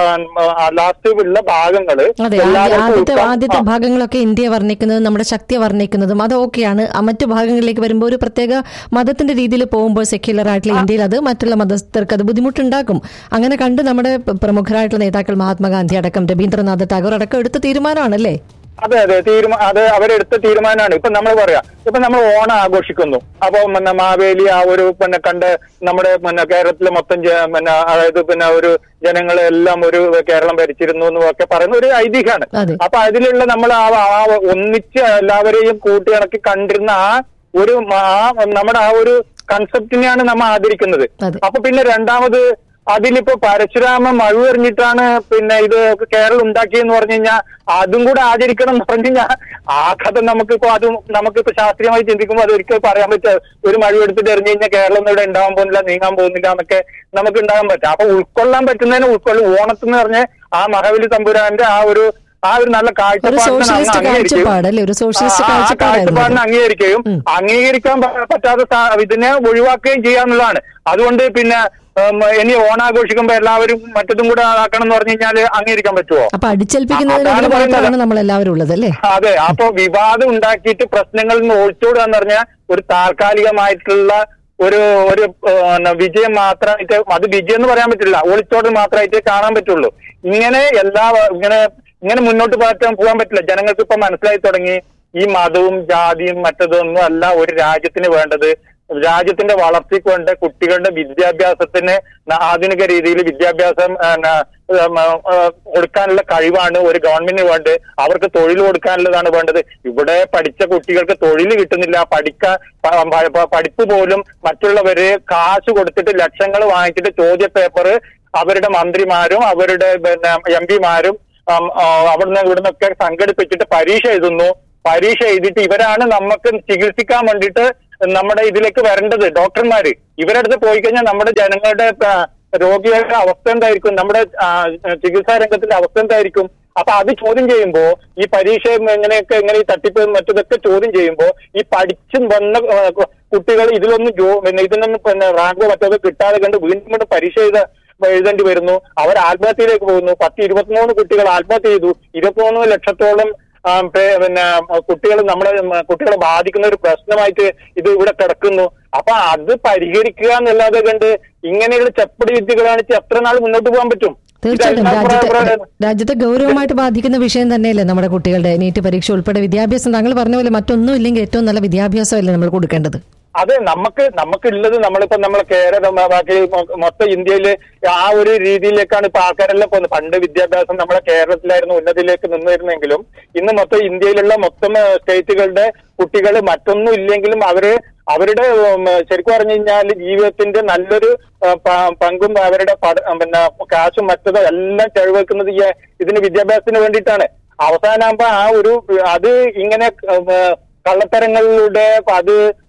ലാസ്റ്റ് ഉള്ള ഭാഗങ്ങള് അതെ ആദ്യ- എല്ലാവർക്കും ആദ്യത്തെ ഉൾക്കൊ- ആദ്യത്തെ ആ. ഭാഗങ്ങളൊക്കെ ഇന്ത്യയെ വർണ്ണിക്കുന്നതും നമ്മുടെ ശക്തിയെ വർണ്ണിക്കുന്നതും അത് ഓക്കെയാണ് ആ മറ്റു ഭാഗങ്ങളിലേക്ക് വരുമ്പോൾ ഒരു പ്രത്യേക മതത്തിന്റെ രീതിയിൽ പോകുമ്പോൾ സെക്യുലർ ആയിട്ടുള്ള ഇന്ത്യയിൽ അത് മറ്റുള്ള മതസ്ഥർക്ക് അത് ബുദ്ധിമുട്ടുണ്ടാക്കും അങ്ങനെ കണ്ട് നമ്മുടെ പ- പ്രമുഖരായിട്ടുള്ള നേതാക്കൾ മഹാത്മാഗാന്ധി അടക്കം രവീന്ദ്രനാഥ് ടാഗോർ അടക്കം എടുത്ത തീരുമാനമാണല്ലേ അതെ അതെ തീരുമാനം അത് അവരെടുത്ത തീരുമാനമാണ് ഇപ്പൊ നമ്മൾ പറയാ ഇപ്പൊ നമ്മൾ ഓണം ആഘോഷിക്കുന്നു അപ്പൊ പിന്നെ മാവേലി ആ ഒരു പിന്നെ കണ്ട് നമ്മുടെ പിന്നെ കേരളത്തിലെ മൊത്തം ജ- പിന്നെ അതായത് പിന്നെ ഒരു ജനങ്ങളെല്ലാം ഒരു കേരളം ഭരിച്ചിരുന്നു എന്ന് ഒക്കെ പറയുന്ന ഒരു ഐതിഹ്യമാണ് അതെ. അപ്പൊ അതിലുള്ള നമ്മൾ ആ ആ ഒന്നിച്ച് എല്ലാവരെയും കൂട്ടിയിണക്കി കണ്ടിരുന്ന ആ ഒരു മ- ആ നമ്മുടെ ആ ഒരു കൺസെപ്റ്റിനെയാണ് നമ്മൾ ആദരിക്കുന്നത് അതെ. അപ്പൊ പിന്നെ രണ്ടാമത് അതിലിപ്പോ പരശുരാമ മഴുവെറിഞ്ഞിട്ടാണ് പിന്നെ ഇത് കേരളം ഉണ്ടാക്കിയെന്ന് പറഞ്ഞു കഴിഞ്ഞാൽ അതും കൂടെ ആചരിക്കണം എന്ന് പറഞ്ഞു കഴിഞ്ഞാൽ ആ കഥ നമുക്കിപ്പോ അതും നമുക്കിപ്പോ ശാസ്ത്രീയമായി ചിന്തിക്കുമ്പോൾ അത് ഒരിക്കലും പറയാൻ പറ്റുക ഒരു മഴുവെടുത്തിട്ട് എറിഞ്ഞു കഴിഞ്ഞാൽ കേരളം ഒന്നും ഇവിടെ ഉണ്ടാവാൻ പോകുന്നില്ല നീങ്ങാൻ പോകുന്നില്ല എന്നൊക്കെ നമുക്ക് ഉണ്ടാകാൻ പറ്റും അപ്പൊ ഉൾക്കൊള്ളാൻ പറ്റുന്നതിന് ഉൾക്കൊള്ളും ഓണത്തിന് പറഞ്ഞ ആ മഹാബലി തമ്പുരാന്റെ ആ ഒരു ആ ഒരു നല്ല ഒരു കാഴ്ചപ്പാടിനെ അങ്ങ് സോഷ്യലിസ്റ്റ് അംഗീകരിക്കും. കാഴ്ചപ്പാട് അല്ലേ ഒരു സോഷ്യലിസ്റ്റ് ആ, ആ കാഴ്ചപ്പാടായിരുന്നു കാഴ്ചപ്പാടിനെ അത്. അംഗീകരിക്കുകയും ഉം. അംഗീകരിക്കാൻ പ- പറ്റാത്ത സാ- ഇതിനെ ഒഴിവാക്കുകയും ചെയ്യാന്നുള്ളതാണ് അതുകൊണ്ട് പിന്നെ ഉം, ഇനി ഓണാഘോഷിക്കുമ്പോ എല്ലാവരും മറ്റതും കൂടെ ആക്കണം എന്ന് പറഞ്ഞു കഴിഞ്ഞാൽ അംഗീകരിക്കാൻ പറ്റുമോ അപ്പൊ അടിച്ചേൽപ്പിക്കുന്നതിന് അതാണ് എതിരെ മാത്രമാണ് പറയുന്നത്. നമ്മൾ എല്ലാവരും ഉള്ളത് അല്ലേ അതെ അപ്പൊ വിവാദം ഉണ്ടാക്കിയിട്ട് പ്രശ്നങ്ങളിൽ നിന്ന് ഒളിച്ചോടുക എന്ന് പറഞ്ഞാൽ ഒരു താൽക്കാലികമായിട്ടുള്ള ഒരു ഒരു ഏഹ്, വിജയം മാത്രമായിട്ട് അത് വിജയം എന്ന് പറയാൻ പറ്റില്ല ഒളിച്ചോടൽ മാത്രമായിട്ട് കാണാൻ പറ്റുള്ളൂ ഇങ്ങനെ എല്ലാ ഇങ്ങനെ ഇങ്ങനെ മുന്നോട്ട് പോകാൻ പോകാൻ പറ്റില്ല ജനങ്ങൾക്ക് ഇപ്പൊ മനസ്സിലായി തുടങ്ങി ഈ മതവും ജാതിയും മറ്റതൊന്നും അല്ല ഒരു രാജ്യത്തിന് വേണ്ടത് രാജ്യത്തിന്റെ വളർച്ചയ്ക്ക് വേണ്ട കുട്ടികളുടെ വിദ്യാഭ്യാസത്തിന് ന- ആധുനിക രീതിയിൽ വിദ്യാഭ്യാസം ആ, ന- ഉം, ആ, കൊടുക്കാനുള്ള കഴിവാണ് ഒരു ഗവൺമെന്റിന് വേണ്ടത് അവർക്ക് തൊഴിൽ കൊടുക്കാനുള്ളതാണ് വേണ്ടത് ഇവിടെ പഠിച്ച കുട്ടികൾക്ക് തൊഴിൽ കിട്ടുന്നില്ല പഠിക്കാൻ പ- പ- പ- പഠിപ്പ് പോലും മറ്റുള്ളവര് കാശ് കൊടുത്തിട്ട് ലക്ഷങ്ങൾ വാങ്ങിച്ചിട്ട് ചോദ്യ പേപ്പർ അവരുടെ മന്ത്രിമാരും അവരുടെ പിന്നെ എം പിമാരും അവിടുന്ന് ഇവിടുന്നൊക്കെ സംഘടിപ്പിച്ചിട്ട് പരീക്ഷ എഴുതുന്നു പരീക്ഷ എഴുതിയിട്ട് ഇവരാണ് നമുക്ക് ചികിത്സിക്കാൻ വേണ്ടിയിട്ട് നമ്മുടെ ഇതിലേക്ക് വരേണ്ടത് ഡോക്ടർമാര് ഇവരടുത്ത് പോയി കഴിഞ്ഞാൽ നമ്മുടെ ജനങ്ങളുടെ ആ, രോഗികളുടെ അവസ്ഥ എന്തായിരിക്കും നമ്മുടെ ആ, ചികിത്സാ രംഗത്തിന്റെ അവസ്ഥ എന്തായിരിക്കും അപ്പൊ അത് ചോദ്യം ചെയ്യുമ്പോ ഈ പരീക്ഷ എങ്ങനെയൊക്കെ എങ്ങനെ ഈ തട്ടിപ്പ് മറ്റതൊക്കെ ചോദ്യം ചെയ്യുമ്പോ ഈ പഠിച്ച് വന്ന ആ, കുട്ടികൾ ഇതിലൊന്നും ജോ പിന്നെ ഇതിനൊന്നും പിന്നെ റാങ്കോ മറ്റോ കിട്ടാതെ കണ്ട് വീണ്ടും വീണ്ടും പരീക്ഷ എഴുത എഴുതേണ്ടി വരുന്നു അവർ ആത്മഹത്യയിലേക്ക് പോകുന്നു പത്ത് ഇരുപത്തിമൂന്ന് കുട്ടികൾ ആത്മഹത്യ ചെയ്തു ഇരുപത്തിമൂന്ന് ലക്ഷത്തോളം ആ, പേ- പിന്നെ കുട്ടികൾ നമ്മളെ ഉം, കുട്ടികളെ ബാധിക്കുന്ന ഒരു പ്രശ്നമായിട്ട് ഇത് ഇവിടെ കിടക്കുന്നു അപ്പൊ അത് പരിഹരിക്കുക എന്നല്ലാതെ കണ്ട് ഇങ്ങനെയുള്ള ചെപ്പടി വിദ്യകൾ കാണിച്ച് എത്ര നാൾ മുന്നോട്ട് പോകാൻ പറ്റും തീർച്ചയായിട്ടും ഇതെല്ലാം രാജ്യത്തെ പ്ര- പ്ര- രാജ്യത്തെ ഗൗരവമായിട്ട് ബാധിക്കുന്ന വിഷയം തന്നെയല്ലേ നമ്മുടെ കുട്ടികളുടെ നീറ്റ് പരീക്ഷ ഉൾപ്പെടെ വിദ്യാഭ്യാസം താങ്കൾ പറഞ്ഞ പോലെ മറ്റൊന്നും ഇല്ലെങ്കിൽ ഏറ്റവും നല്ല വിദ്യാഭ്യാസമല്ലേ നമ്മൾ കൊടുക്കേണ്ടത് അതെ നമുക്ക് നമുക്കുള്ളത് നമ്മളിപ്പോ നമ്മളെ കേരളം ബാക്കി മൊ- മൊത്തം ഇന്ത്യയില് ആ ഒരു രീതിയിലേക്കാണ് ഇപ്പൊ ആൾക്കാരെല്ലാം പോകുന്നത് പണ്ട് വിദ്യാഭ്യാസം നമ്മളെ കേരളത്തിലായിരുന്നു ഉന്നതിയിലേക്ക് നിന്നിരുന്നെങ്കിലും ഇന്ന് മൊത്തം ഇന്ത്യയിലുള്ള മൊത്തം ഏഹ്, സ്റ്റേറ്റുകളുടെ കുട്ടികൾ മറ്റൊന്നും ഇല്ലെങ്കിലും അവര് അവരുടെ ഉം, ശരിക്കും പറഞ്ഞു കഴിഞ്ഞാൽ ജീവിതത്തിന്റെ നല്ലൊരു ഏഹ്, പ- പങ്കും അവരുടെ പഠ- പിന്നെ കാശും മറ്റതും എല്ലാം ചെലവഴിക്കുന്നത് ഈ ഇതിന് വിദ്യാഭ്യാസത്തിന് വേണ്ടിയിട്ടാണ് അവസാനാകുമ്പോ ആ ഒരു അത് ഇങ്ങനെ ഏഹ്, കള്ളത്തരങ്ങളിലൂടെ അത്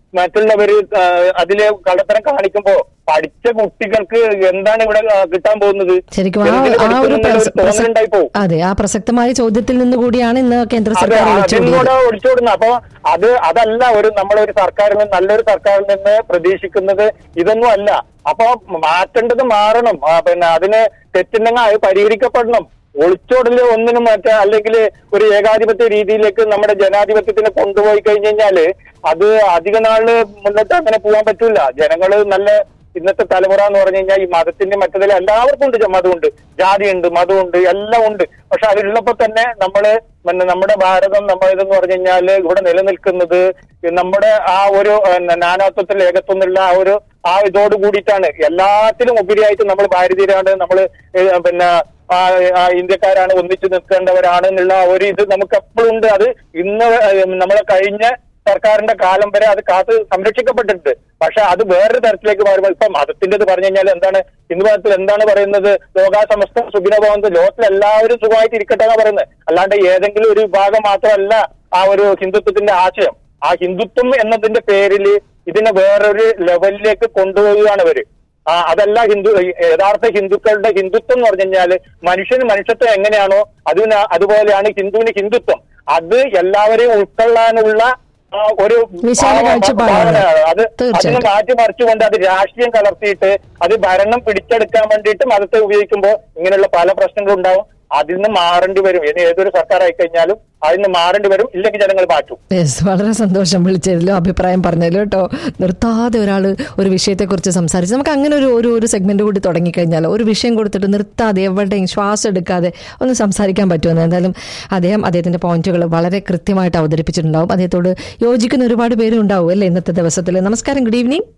മറ്റുള്ളവര് ആ, അതില് കള്ളത്തരം കാണിക്കുമ്പോ പഠിച്ച കുട്ടികൾക്ക് എന്താണ് ഇവിടെ ആ, കിട്ടാൻ പോകുന്നത് ശരിക്കും ആ എന്തിന് ആ ഒരു പഠിക്കുന്നുള്ള പ്രസ- പ്രസ- തോന്നലുണ്ടായി പോകും അതെ ആ പ്രസക്തമായ ചോദ്യത്തിൽ നിന്ന് കൂടിയാണ് ഇന്ന് കേന്ദ്ര അത് സർക്കാർ ഒളിച്ചോടിയത് അതിലൂടെ ഒളിച്ചോടുന്നു അപ്പൊ അത് അതല്ല ഒരു നമ്മളൊരു സർക്കാരിൽ നിന്ന് നല്ലൊരു സർക്കാരിൽ നിന്ന് പ്രതീക്ഷിക്കുന്നത് ഇതൊന്നും അല്ല അപ്പൊ മാറ്റേണ്ടത് മാറണം ആ, പിന്നെ അതിന് തെറ്റുണ്ടെങ്കിൽ അത് പരിഹരിക്കപ്പെടണം ഒളിച്ചോടല് ഒന്നിനും മറ്റേ അല്ലെങ്കിൽ ഒരു ഏകാധിപത്യ രീതിയിലേക്ക് നമ്മുടെ ജനാധിപത്യത്തിനെ കൊണ്ടുപോയി കഴിഞ്ഞു കഴിഞ്ഞാല് അത് അധിക നാള് മുന്നോട്ട് അങ്ങനെ പോകാൻ പറ്റൂല ജനങ്ങള് നല്ല ഇന്നത്തെ തലമുറ എന്ന് പറഞ്ഞു കഴിഞ്ഞാൽ ഈ മതത്തിന്റെ മറ്റതിൽ എല്ലാവർക്കും ഉണ്ട് ജ- മതമുണ്ട് ജാതിയുണ്ട് മതമുണ്ട് എല്ലാം ഉണ്ട് പക്ഷെ അതിലുള്ളപ്പോ തന്നെ നമ്മള് പിന്നെ നമ്മുടെ ഭാരതം നമ്മൾ ഇതെന്ന് പറഞ്ഞു കഴിഞ്ഞാല് ഇവിടെ നിലനിൽക്കുന്നത് നമ്മുടെ ആ ഒരു പിന്നെ നാനാത്വത്തിൽ ഏകത്വം എന്നുള്ള ആ ഒരു ആ ഇതോട് കൂടിയിട്ടാണ് എല്ലാത്തിലും ഉപരിയായിട്ട് നമ്മൾ ഭാരതീയരാണ് നമ്മൾ പിന്നെ ആ, ആ ഇന്ത്യക്കാരാണ് ഒന്നിച്ചു നിൽക്കേണ്ടവരാണ് എന്നുള്ള ആ ഒരു ഇത് നമുക്ക് എപ്പോഴും ഉണ്ട് അത് ഇന്ന് നമ്മളെ കഴിഞ്ഞ സർക്കാരിന്റെ കാലം വരെ അത് കാത്ത് സംരക്ഷിക്കപ്പെട്ടിട്ടുണ്ട് പക്ഷെ അത് വേറൊരു തരത്തിലേക്ക് മാറുമ്പോൾ ഇപ്പൊ മതത്തിൻ്റെത് പറഞ്ഞു കഴിഞ്ഞാൽ എന്താണ് ഹിന്ദു മതത്തിൽ എന്താണ് പറയുന്നത് ലോകാസമസ്ത സുഖിനഭവന്ത് ലോകത്തിൽ എല്ലാവരും സുഖമായിട്ട് ഇരിക്കട്ടെ എന്നാ പറയുന്നത് അല്ലാണ്ട് ഏതെങ്കിലും ഒരു വിഭാഗം മാത്രമല്ല ആ ഒരു ഹിന്ദുത്വത്തിന്റെ ആശയം ആ ഹിന്ദുത്വം എന്നതിന്റെ പേരിൽ ഇതിനെ വേറൊരു ലെവലിലേക്ക് കൊണ്ടുപോവുകയാണ് ഇവര് ആ അതല്ല ഹിന്ദു യഥാർത്ഥ ഹിന്ദുക്കളുടെ ഹിന്ദുത്വം എന്ന് പറഞ്ഞു കഴിഞ്ഞാല് മനുഷ്യന് മനുഷ്യത്വം എങ്ങനെയാണോ അതിന് അതുപോലെയാണ് ഹിന്ദുവിന് ഹിന്ദുത്വം അത് എല്ലാവരെയും ഉൾക്കൊള്ളാനുള്ള ആ, ഒരു വിശാല ഭാവ- കാഴ്ചപ്പാടാണ്. ഭാവനയാണ്. അത് അതിനെ തീർച്ചയായിട്ടും. മാറ്റിമറിച്ചുകൊണ്ട് അത് രാഷ്ട്രീയം കലർത്തിയിട്ട് അത് ഭരണം പിടിച്ചെടുക്കാൻ വേണ്ടിയിട്ട് മതത്തെ ഉപയോഗിക്കുമ്പോൾ ഇങ്ങനെയുള്ള പല പ്രശ്നങ്ങളും ഉണ്ടാവും അതിൽ നിന്ന് മാറേണ്ടി വരും ഇനി ഏതൊരു സർക്കാർ ആയിക്കഴിഞ്ഞാലും അതിൽ നിന്ന് മാറേണ്ടി വരും ഇല്ലെങ്കിൽ ജനങ്ങൾ മാറ്റും യെസ് വളരെ സന്തോഷം വിളിച്ചതിലോ അഭിപ്രായം പറഞ്ഞതിലോ കേട്ടോ നിർത്താതെ ഒരാൾ ഒരു വിഷയത്തെക്കുറിച്ച് സംസാരിച്ച് നമുക്ക് അങ്ങനെ ഒരു ഒരു ഒരു സെഗ്മെന്റ് കൂടി തുടങ്ങിക്കഴിഞ്ഞാൽ ഒരു വിഷയം കൊടുത്തിട്ട് നിർത്താതെ എവിടെയും ശ്വാസം എടുക്കാതെ ഒന്ന് സംസാരിക്കാൻ പറ്റുമെന്ന് എന്തായാലും അദ്ദേഹം അദ്ദേഹത്തിന്റെ പോയിന്റുകൾ വളരെ കൃത്യമായിട്ട് അവതരിപ്പിച്ചിട്ടുണ്ടാവും അദ്ദേഹത്തോട് യോജിക്കുന്ന ഒരുപാട് പേരും ഉണ്ടാവും അല്ലേ ഇന്നത്തെ ദിവസത്തിൽ നമസ്കാരം good evening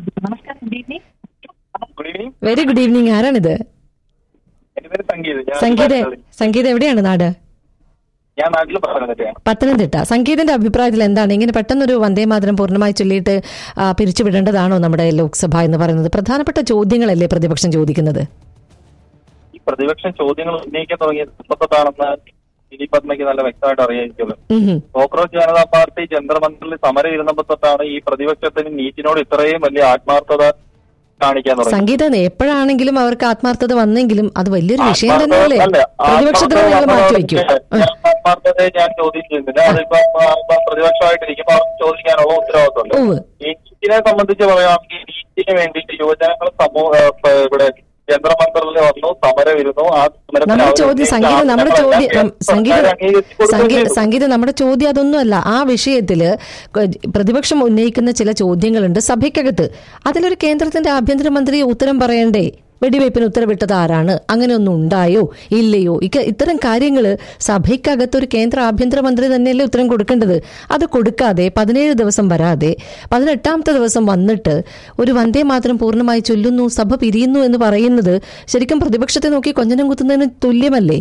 good evening very good evening ആരാണിത് എന്റെ പേര് സംഗീത് ഞാൻ സംഗീത സംഗീത എവിടെയാണ് നാട് ഞാൻ നാട്ടിൽ പറഞ്ഞിട്ടാണ് പത്തനംതിട്ട സംഗീതന്റെ അഭിപ്രായത്തിൽ എന്താണ് ഇങ്ങനെ പെട്ടെന്നൊരു വന്ദേമാതരം പൂർണ്ണമായി ചൊല്ലിയിട്ട് ആ, പിരിച്ചുവിടേണ്ടതാണോ നമ്മുടെ ലോക്സഭ എന്ന് പറയുന്നത് പ്രധാനപ്പെട്ട ചോദ്യങ്ങളല്ലേ പ്രതിപക്ഷം ചോദിക്കുന്നത് ഈ പ്രതിപക്ഷം ചോദ്യങ്ങൾ ഉന്നയിക്കാൻ തുടങ്ങിയത് ഇപ്പത്താണെന്ന് ഇനി പത്മയ്ക്ക് നല്ല വ്യക്തമായിട്ട് അറിയായിരിക്കുമല്ലോ ഉം ഹും. കോക്രോച്ച് ജനതാ പാർട്ടി ജന്തർമന്ദിറിൽ സമരം ഇരുന്നപ്പോൾ തൊട്ടാണ് ഈ പ്രതിപക്ഷത്തിന് നീറ്റിനോട് ഇത്രയും വലിയ ആത്മാർത്ഥത കാണിക്കാൻ തുടങ്ങി സംഗീത എപ്പോഴാണെങ്കിലും അവർക്ക് ആത്മാർത്ഥത വന്നെങ്കിലും അത് വലിയൊരു വിഷയം ആത്മാർത്ഥത തന്നെയല്ലേ അല്ല. പ്രതിപക്ഷത്തിന് നിങ്ങൾ ആത്മാർത്ഥത മാറ്റിവെക്കും ഞാൻ ആത്മാർത്ഥതയെ ഞാൻ ചോദ്യം ചെയ്യുന്നില്ല അതിപ്പോ ആ, ഇപ്പൊ പ്രതിപക്ഷമായിട്ടിരിക്കുമ്പോൾ അവർക്ക് ചോദിക്കാനുള്ള ഉത്തരവാദിത്വമുണ്ട് ഉവ്വ്. ഈ നീറ്റിനെ സംബന്ധിച്ച് പറയുകയാണെങ്കിൽ നീറ്റിന് വേണ്ടിയിട്ട് യുവജനങ്ങൾ സമൂഹ ഇപ്പൊ ഇവിടെ ജന്തർമന്ദറിൽ വന്നു സമരം ഇരുന്നു ആ സമരത്തിൽ നമ്മുടെ അവർ ചോദ്യം ഉന്നയിച്ച സംഗീത നമ്മുടെ ചോദ്യം ആവശ്യങ്ങളെല്ലാം നം- സംഗീത സർക്കാർ അംഗീകരിച്ച് കൊടുക്കുകയും സംഗീത ചെയ്തു. സംഗീത നമ്മുടെ ചോദ്യം അതൊന്നുമല്ല ആ വിഷയത്തില് ക- പ്രതിപക്ഷം ഉന്നയിക്കുന്ന ചില ചോദ്യങ്ങളുണ്ട് സഭയ്ക്കകത്ത് അതിലൊരു കേന്ദ്രത്തിന്റെ ആഭ്യന്തരമന്ത്രി ഉത്തരം പറയണ്ടേ വെടിവയ്പ്പിന് ഉത്തരവിട്ടത് ആരാണ് അങ്ങനെയൊന്നും ഉണ്ടായോ ഇല്ലയോ ഇക്ക ഇത്തരം കാര്യങ്ങൾ സഭയ്ക്കകത്ത് ഒരു കേന്ദ്ര ആഭ്യന്തരമന്ത്രി തന്നെയല്ലേ ഉത്തരം കൊടുക്കേണ്ടത് അത് കൊടുക്കാതെ പതിനേഴ് ദിവസം വരാതെ പതിനെട്ടാമത്തെ ദിവസം വന്നിട്ട് ഒരു വന്ദേ മാതരം പൂർണ്ണമായി ചൊല്ലുന്നു സഭ പിരിയുന്നു എന്ന് പറയുന്നത് ശരിക്കും പ്രതിപക്ഷത്തെ നോക്കി കൊഞ്ഞനം കുത്തുന്നതിന് തുല്യമല്ലേ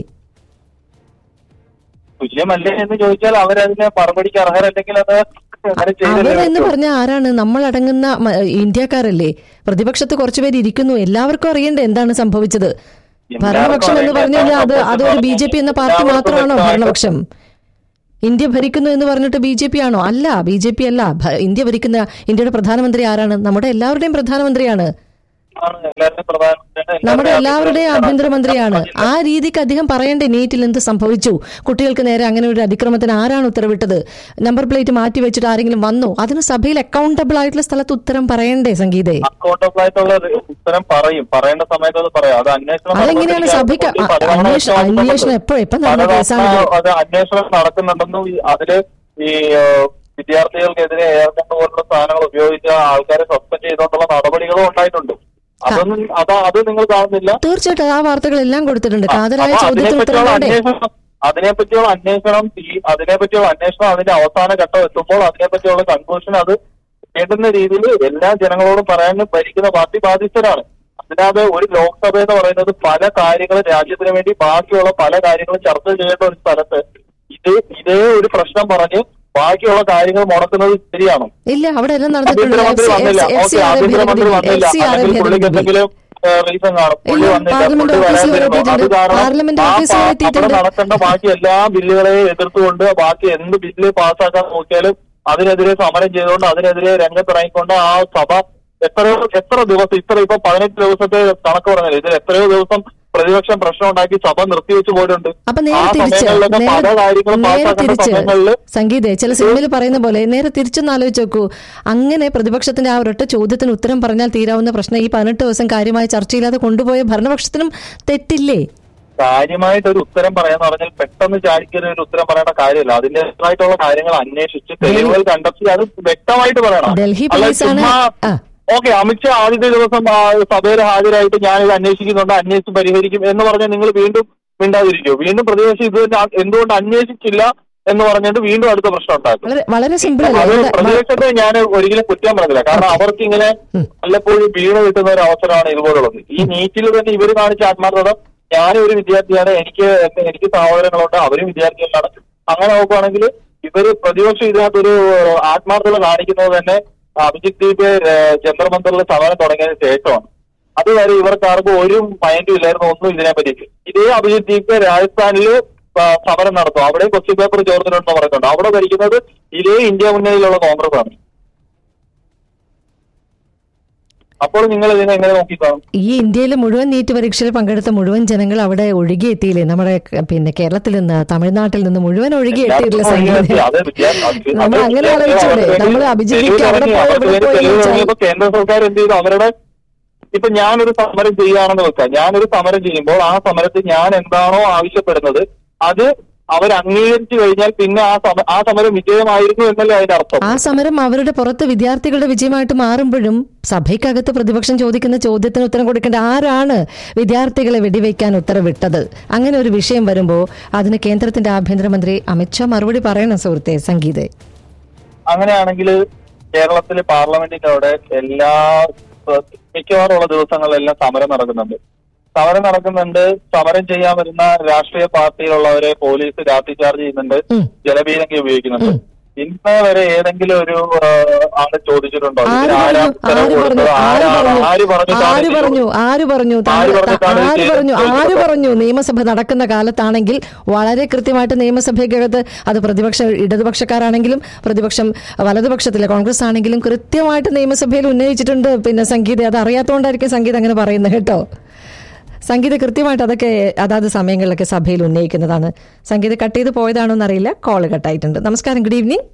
തുല്യമല്ലേ എന്ന് ചോദിച്ചാൽ അവരതിന് മറുപടിക്ക് അർഹരല്ലെങ്കിൽ അത് അങ്ങനെ അവർ ചെയ്തല്ലേ എന്ന് പറ്റൂ. പറഞ്ഞ ആരാണ് നമ്മൾ അടങ്ങുന്ന മ- ഇന്ത്യക്കാരല്ലേ പ്രതിപക്ഷത്ത് കുറച്ചുപേര് ഇരിക്കുന്നു എല്ലാവർക്കും അറിയണ്ടേ എന്താണ് സംഭവിച്ചത് ഭരണപക്ഷം എന്ന് പറഞ്ഞു കഴിഞ്ഞാൽ അത് അതൊരു ബി ജെ പി എന്ന പാർട്ടി മാത്രമാണോ ഭരണപക്ഷം ഇന്ത്യ ഭരിക്കുന്നു എന്ന് പറഞ്ഞിട്ട് ബി ജെ പി ആണോ അല്ല ബി ജെ പി അല്ല ഭ- ഇന്ത്യ ഭരിക്കുന്ന ഇന്ത്യയുടെ പ്രധാനമന്ത്രി ആരാണ് നമ്മുടെ എല്ലാവരുടെയും പ്രധാനമന്ത്രിയാണ് ആണ് എല്ലാവരുടെയും പ്രധാനമന്ത്രിയാണ് നമ്മുടെ എല്ലാവരുടെയും ആഭ്യന്തരമന്ത്രിയാണ്. ആഭ്യന്തരമന്ത്രിയാണ് ആ രീതിക്ക് അദ്ദേഹം പറയണ്ടേ നീറ്റിൽ എന്ത് സംഭവിച്ചു കുട്ടികൾക്ക് നേരെ അങ്ങനെ ഒരു അതിക്രമത്തിന് ആരാണ് ഉത്തരവിട്ടത് നമ്പർ പ്ലേറ്റ് മാറ്റി വെച്ചിട്ട് ആരെങ്കിലും വന്നു അതിന് സഭയിൽ അക്കൗണ്ടബിൾ ആയിട്ടുള്ള സ്ഥലത്ത് ഉത്തരം പറയണ്ടേ സംഗീതേ അക്കൗണ്ടബിൾ ആയിട്ടുള്ള ഒരു ഉത്തരം പറയും പറയേണ്ട സമയത്ത് അത് പറയാം അത് അന്വേഷണം അതെങ്ങനെയാണ് നടന്നുകൊണ്ടിരിക്കുകയാണ്. സഭയ്ക്ക് ഈ അ- പലതവണ അന്വേഷണം- ആവശ്യപ്പെട്ടിട്ടുണ്ട്. അന്വേഷണം എപ്പോ- എപ്പോ നടന്ന പലതവണ കേസാണിത്? അത് അന്വേഷണം നടക്കുന്നുണ്ടെന്നും ഈ അതില് ഈ ഏഹ്, വിദ്യാർത്ഥികൾക്കെതിരെ എയർകണ്ട് പോലുള്ള സാധനങ്ങൾ ഉപയോഗിച്ച ആൾക്കാരെ സസ്പെൻഡ് ചെയ്തുകൊണ്ടുള്ള നടപടികളും ഉണ്ടായിട്ടുണ്ട് അതൊന്നും അത് അത് നിങ്ങൾ കാണുന്നില്ല തീർച്ചയായിട്ടും ആ വാർത്തകളെല്ലാം കൊടുത്തിട്ടുണ്ട് അപ്പൊ കാതലായ ചോദ്യത്തിന് ഉത്തരം അതിനെപ്പറ്റിയുള്ള വേണ്ടേ അന്വേഷണം അതിനെപ്പറ്റിയുള്ള അന്വേഷണം ഈ അതിനെപ്പറ്റിയുള്ള അന്വേഷണം അതിന്റെ അവസാന ഘട്ടം എത്തുമ്പോൾ അതിനെപ്പറ്റിയുള്ള കൺക്ലൂഷൻ അത് വേണ്ടുന്ന രീതിയിൽ എല്ലാ ജനങ്ങളോടും പറയാൻ ഭരിക്കുന്ന പാർട്ടി ബാധ്യസ്ഥരാണ് അതിനകത്ത് ഒരു ലോക്സഭ എന്ന് പറയുന്നത് പല കാര്യങ്ങളും രാജ്യത്തിന് വേണ്ടി ബാക്കിയുള്ള പല കാര്യങ്ങളും ചർച്ച ചെയ്യേണ്ട ഒരു സ്ഥലത്ത് ഇത് ഇതേ ഒരു പ്രശ്നം പറഞ്ഞ് ബാക്കിയുള്ള കാര്യങ്ങൾ മുടക്കുന്നത് ശരിയാണോ ഇല്ല അവിടെ എല്ലാം നടന്നിട്ടുണ്ട് ആഭ്യന്തരമന്ത്രി വന്നില്ല എഫ് സി ഓക്കെ ആർ ആഭ്യന്തരമന്ത്രി വന്നില്ല എഫ് സി ആർ അല്ലെങ്കിൽ പുള്ളിക്ക് എന്തെങ്കിലും റീസൺ കാണും പുള്ളി ഇല്ല, വന്നില്ല പാർലമെന്റ് പുള്ളി ഓഫീസിൽ വരാൻ വരെ വരുന്നു. അത് എത്തിയിട്ടുണ്ട്. കാരണം പാർലമെന്റ് ആ ഓഫീസിൽ പാ- എത്തിയിട്ടുണ്ട്. അവിടെ നടക്കേണ്ട ബാക്കി എല്ലാ ബില്ലുകളെയും എതിർത്തുകൊണ്ട് ബാക്കി എന്ത് ബില്ല് പാസ്സാക്കാൻ നോക്കിയാലും അതിനെതിരെ സമരം ചെയ്തുകൊണ്ട് അതിനെതിരെ രംഗത്തിറങ്ങിക്കൊണ്ട് ആ സഭ എത്രയോ എത്ര ദിവസം ഇത്ര ഇപ്പൊ പതിനെട്ട് ദിവസത്തെ കണക്ക് പറഞ്ഞില്ല ഇതിൽ എത്രയോ ദിവസം പ്രതിപക്ഷം പ്രശ്നം ഉണ്ടാക്കി സഭ നിർത്തിവെച്ച് പോയിട്ടുണ്ട് അപ്പൊ ആ നേരെ തിരിച്ച് സമയങ്ങളിലൊക്കെ പല നേരെ കാര്യങ്ങളും നേരെ പാസ്സാക്കേണ്ട തിരിച്ച് സമയങ്ങളിൽ സംഗീതേ ചില സിനിമയിൽ പറയുന്ന പോലെ നേരെ തിരിച്ചൊന്ന് ആലോചിച്ച് നോക്കൂ അങ്ങനെ പ്രതിപക്ഷത്തിന്റെ ആ ഒരൊറ്റ ചോദ്യത്തിന് ഉത്തരം പറഞ്ഞാൽ തീരാവുന്ന പ്രശ്നം ഈ പതിനെട്ട് ദിവസം കാര്യമായ ചർച്ചയില്ലാതെ കൊണ്ടുപോയ ഭരണപക്ഷത്തിനും തെറ്റില്ലേ കാര്യമായിട്ട് ഒരു ഉത്തരം പറയാന്ന് പറഞ്ഞാൽ പെട്ടെന്ന് ചാടിക്കറി ഒരു ഉത്തരം പറയേണ്ട കാര്യമില്ല അതിന്റേതായിട്ടുള്ള കാര്യങ്ങൾ അന്വേഷിച്ച് തെളിവുകൾ കണ്ടെത്തി അത് വ്യക്തമായിട്ട് പറയണം ഡൽഹി അല്ലാതെ പോലീസാണ് ചുമ്മാ ആ. ഓക്കെ അമിത്ഷാ ആദ്യത്തെ ദിവസം ആ, സഭയിൽ ഹാജരായിട്ട് ഞാനിത് അന്വേഷിക്കുന്നുണ്ട് അന്വേഷിച്ച് പരിഹരിക്കും എന്ന് പറഞ്ഞാൽ നിങ്ങൾ വീണ്ടും മിണ്ടാതിരിക്കുമോ വീണ്ടും പ്രതിപക്ഷം ഇത് തന്നെ ആ- എന്തുകൊണ്ട് അന്വേഷിച്ചില്ല എന്ന് പറഞ്ഞിട്ട് വീണ്ടും അടുത്ത പ്രശ്നം ഉണ്ടാക്കും വളരെ വളരെ സിമ്പിൾ അത് അല്ലേ ഇവിടെ- പ്രതിപക്ഷത്തെ ഞാൻ ഒരിക്കലും കുറ്റം പറഞ്ഞില്ല കാരണം അവർക്ക് ഇങ്ങനെ വല്ലപ്പോഴും വീണ് കിട്ടുന്ന ഒരു അവസരമാണ് ഇതുപോലുള്ളത് ഈ നീറ്റിൽ തന്നെ ഇവർ കാണിച്ച ആത്മാർത്ഥത ഞാനും ഒരു വിദ്യാർത്ഥിയാണ് എനിക്ക് എന്റെ- എനിക്ക് സഹോദരങ്ങളുണ്ട് അവരും വിദ്യാർത്ഥികളാണ് അങ്ങനെ നോക്കുവാണെങ്കിൽ ഇവര് പ്രതിപക്ഷം ഇതിനകത്തൊരു ആത്മാർത്ഥത കാണിക്കുന്നത് തന്നെ അഭിജിത് ദീപ് ജന്തർ മന്ദറിൽ സമരം തുടങ്ങിയതിന് ശേഷമാണ് അതുവരെ ഇവർക്ക് ആർക്കും ഒരു മൈൻഡും ഇല്ലായിരുന്നു ഒന്നും ഇതിനെ പറ്റി ഇതേ അഭിജിത് ദീപ് രാജസ്ഥാനിൽ ആ, സമരം നടത്തും അവിടെ ക്വസ്റ്റ്യൻ പേപ്പർ ചോർന്നിട്ടുണ്ടെന്ന് പറയുന്നുണ്ട് അവിടെ ഭരിക്കുന്നത് ഇതേ ഇന്ത്യ മുന്നണിയിലുള്ള കോൺഗ്രസ് ആണ് അപ്പോൾ നിങ്ങൾ ഇതിനെ എങ്ങനെ നോക്കിക്കാണും ഈ ഇന്ത്യയിലെ മുഴുവൻ നീറ്റ് പരീക്ഷയിൽ പങ്കെടുത്ത മുഴുവൻ ജനങ്ങൾ അവിടെ ഒഴുകിയെത്തിയില്ലേ നമ്മുടെ ക- പിന്നെ കേരളത്തിൽ നിന്ന് തമിഴ്നാട്ടിൽ നിന്ന് മുഴുവൻ ഒഴുകിയെത്തിയിട്ടില്ല സംഗീത അത് വിദ്യാ- അത് നമ്മൾ അത് അങ്ങനെ വിദ്യാർത്ഥികൾ ആലോചിച്ചൂടെ അവർക്ക് നമ്മൾ വേണ്ടി അഭിജിത്ത് തെരുവ് അവിടെ ഇറങ്ങി പോയി അവർക്ക് ഇവിടെ വേണ്ടി പോയി തെരുവ് ചോദിച്ചാൽ ഇറങ്ങിയപ്പോൾ കേന്ദ്ര സർക്കാർ എന്ത് ചെയ്തു അവരുടെ ഇപ്പൊ ഞാനൊരു സമരം ചെയ്യുകയാണെന്ന് വെക്കാം ഞാനൊരു സമരം ചെയ്യുമ്പോൾ ആ സമരത്തിൽ ഞാൻ എന്താണോ ആവശ്യപ്പെടുന്നത് അത് അവർ അംഗീകരിച്ചു കഴിഞ്ഞാൽ പിന്നെ ആ സമ ആ സമരം വിജയമായിരുന്നു എന്നല്ലേ അതിന്റെ അർത്ഥം ആ സമരം അവരുടെ പുറത്ത് വിദ്യാർത്ഥികളുടെ വിജയമായിട്ട് മാറുമ്പോഴും സഭയ്ക്കകത്ത് പ്രതിപക്ഷം ചോദിക്കുന്ന ചോദ്യത്തിന് ഉത്തരം കൊടുക്കേണ്ട ആരാണ് വിദ്യാർത്ഥികളെ വെടിവെക്കാൻ ഉത്തരവിട്ടത് അങ്ങനെ ഒരു വിഷയം വരുമ്പോൾ അതിന് കേന്ദ്രത്തിന്റെ ആഭ്യന്തരമന്ത്രി അമിത്ഷാ മറുപടി പറയണം സുഹൃത്തെ സംഗീതേ അങ്ങനെയാണെങ്കിൽ കേരളത്തിലെ പാർലമെന്റിന്റെ അവിടെ എല്ലാ ഏഹ്, മിക്കവാറും ഉള്ള ദിവസങ്ങളിലെല്ലാം സമരം നടക്കുന്നുണ്ട് സമരം നടക്കുന്നുണ്ട് സമരം ചെയ്യാൻ വരുന്ന രാഷ്ട്രീയ പാർട്ടിയിലുള്ളവരെ പോലീസ് ലാത്തി ചാർജ് ചെയ്യുന്നുണ്ട് ഉം. ജലപീരങ്കി ഉപയോഗിക്കുന്നുണ്ട് ഇന്ന് വരെ ഏതെങ്കിലും ഒരു ഏഹ്, ആള് ചോദിച്ചിട്ടുണ്ടോ ആര് ഇതിന് ആരാ പറഞ്ഞു ഉത്തരവ് ആര് പറഞ്ഞു കൊടുത്തത്? ആര് ആരാ- പറഞ്ഞു ആര് പറഞ്ഞിട്ടാണ് ആര് ഇത് പറഞ്ഞു ആര് പറഞ്ഞു ആര് താങ്കൾ- പറഞ്ഞിട്ടാണ് ഇത് ആര് ചെയ്തത്? പറഞ്ഞു ആര് ചോദിച്ചത്? പറഞ്ഞു നിയമസഭ നടക്കുന്ന കാലത്താണെങ്കിൽ വളരെ കൃത്യമായിട്ട് നിയമസഭയ്ക്കകത്ത് അത് പ്രതിപക്ഷ ഇടതുപക്ഷക്കാരാണെങ്കിലും പ്രതിപക്ഷം വലതുപക്ഷത്തിലെ കോൺഗ്രസ് ആണെങ്കിലും കൃത്യമായിട്ട് നിയമസഭയിൽ ഉന്നയിച്ചിട്ടുണ്ട് പിന്നെ സംഗീത അത് അറിയാത്തതുകൊണ്ടായിരിക്കും സംഗീത അങ്ങനെ പറയുന്നത് കേട്ടോ സംഗീത കൃത്യമായിട്ട് അതൊക്കെ അതാത് സമയങ്ങളിലൊക്കെ സഭയിൽ ഉന്നയിക്കുന്നതാണ് സംഗീത കട്ട് ചെയ്ത് പോയതാണോ എന്നറിയില്ല കോള് കട്ടായിട്ടുണ്ട് നമസ്കാരം ഗുഡ് ഈവനിങ്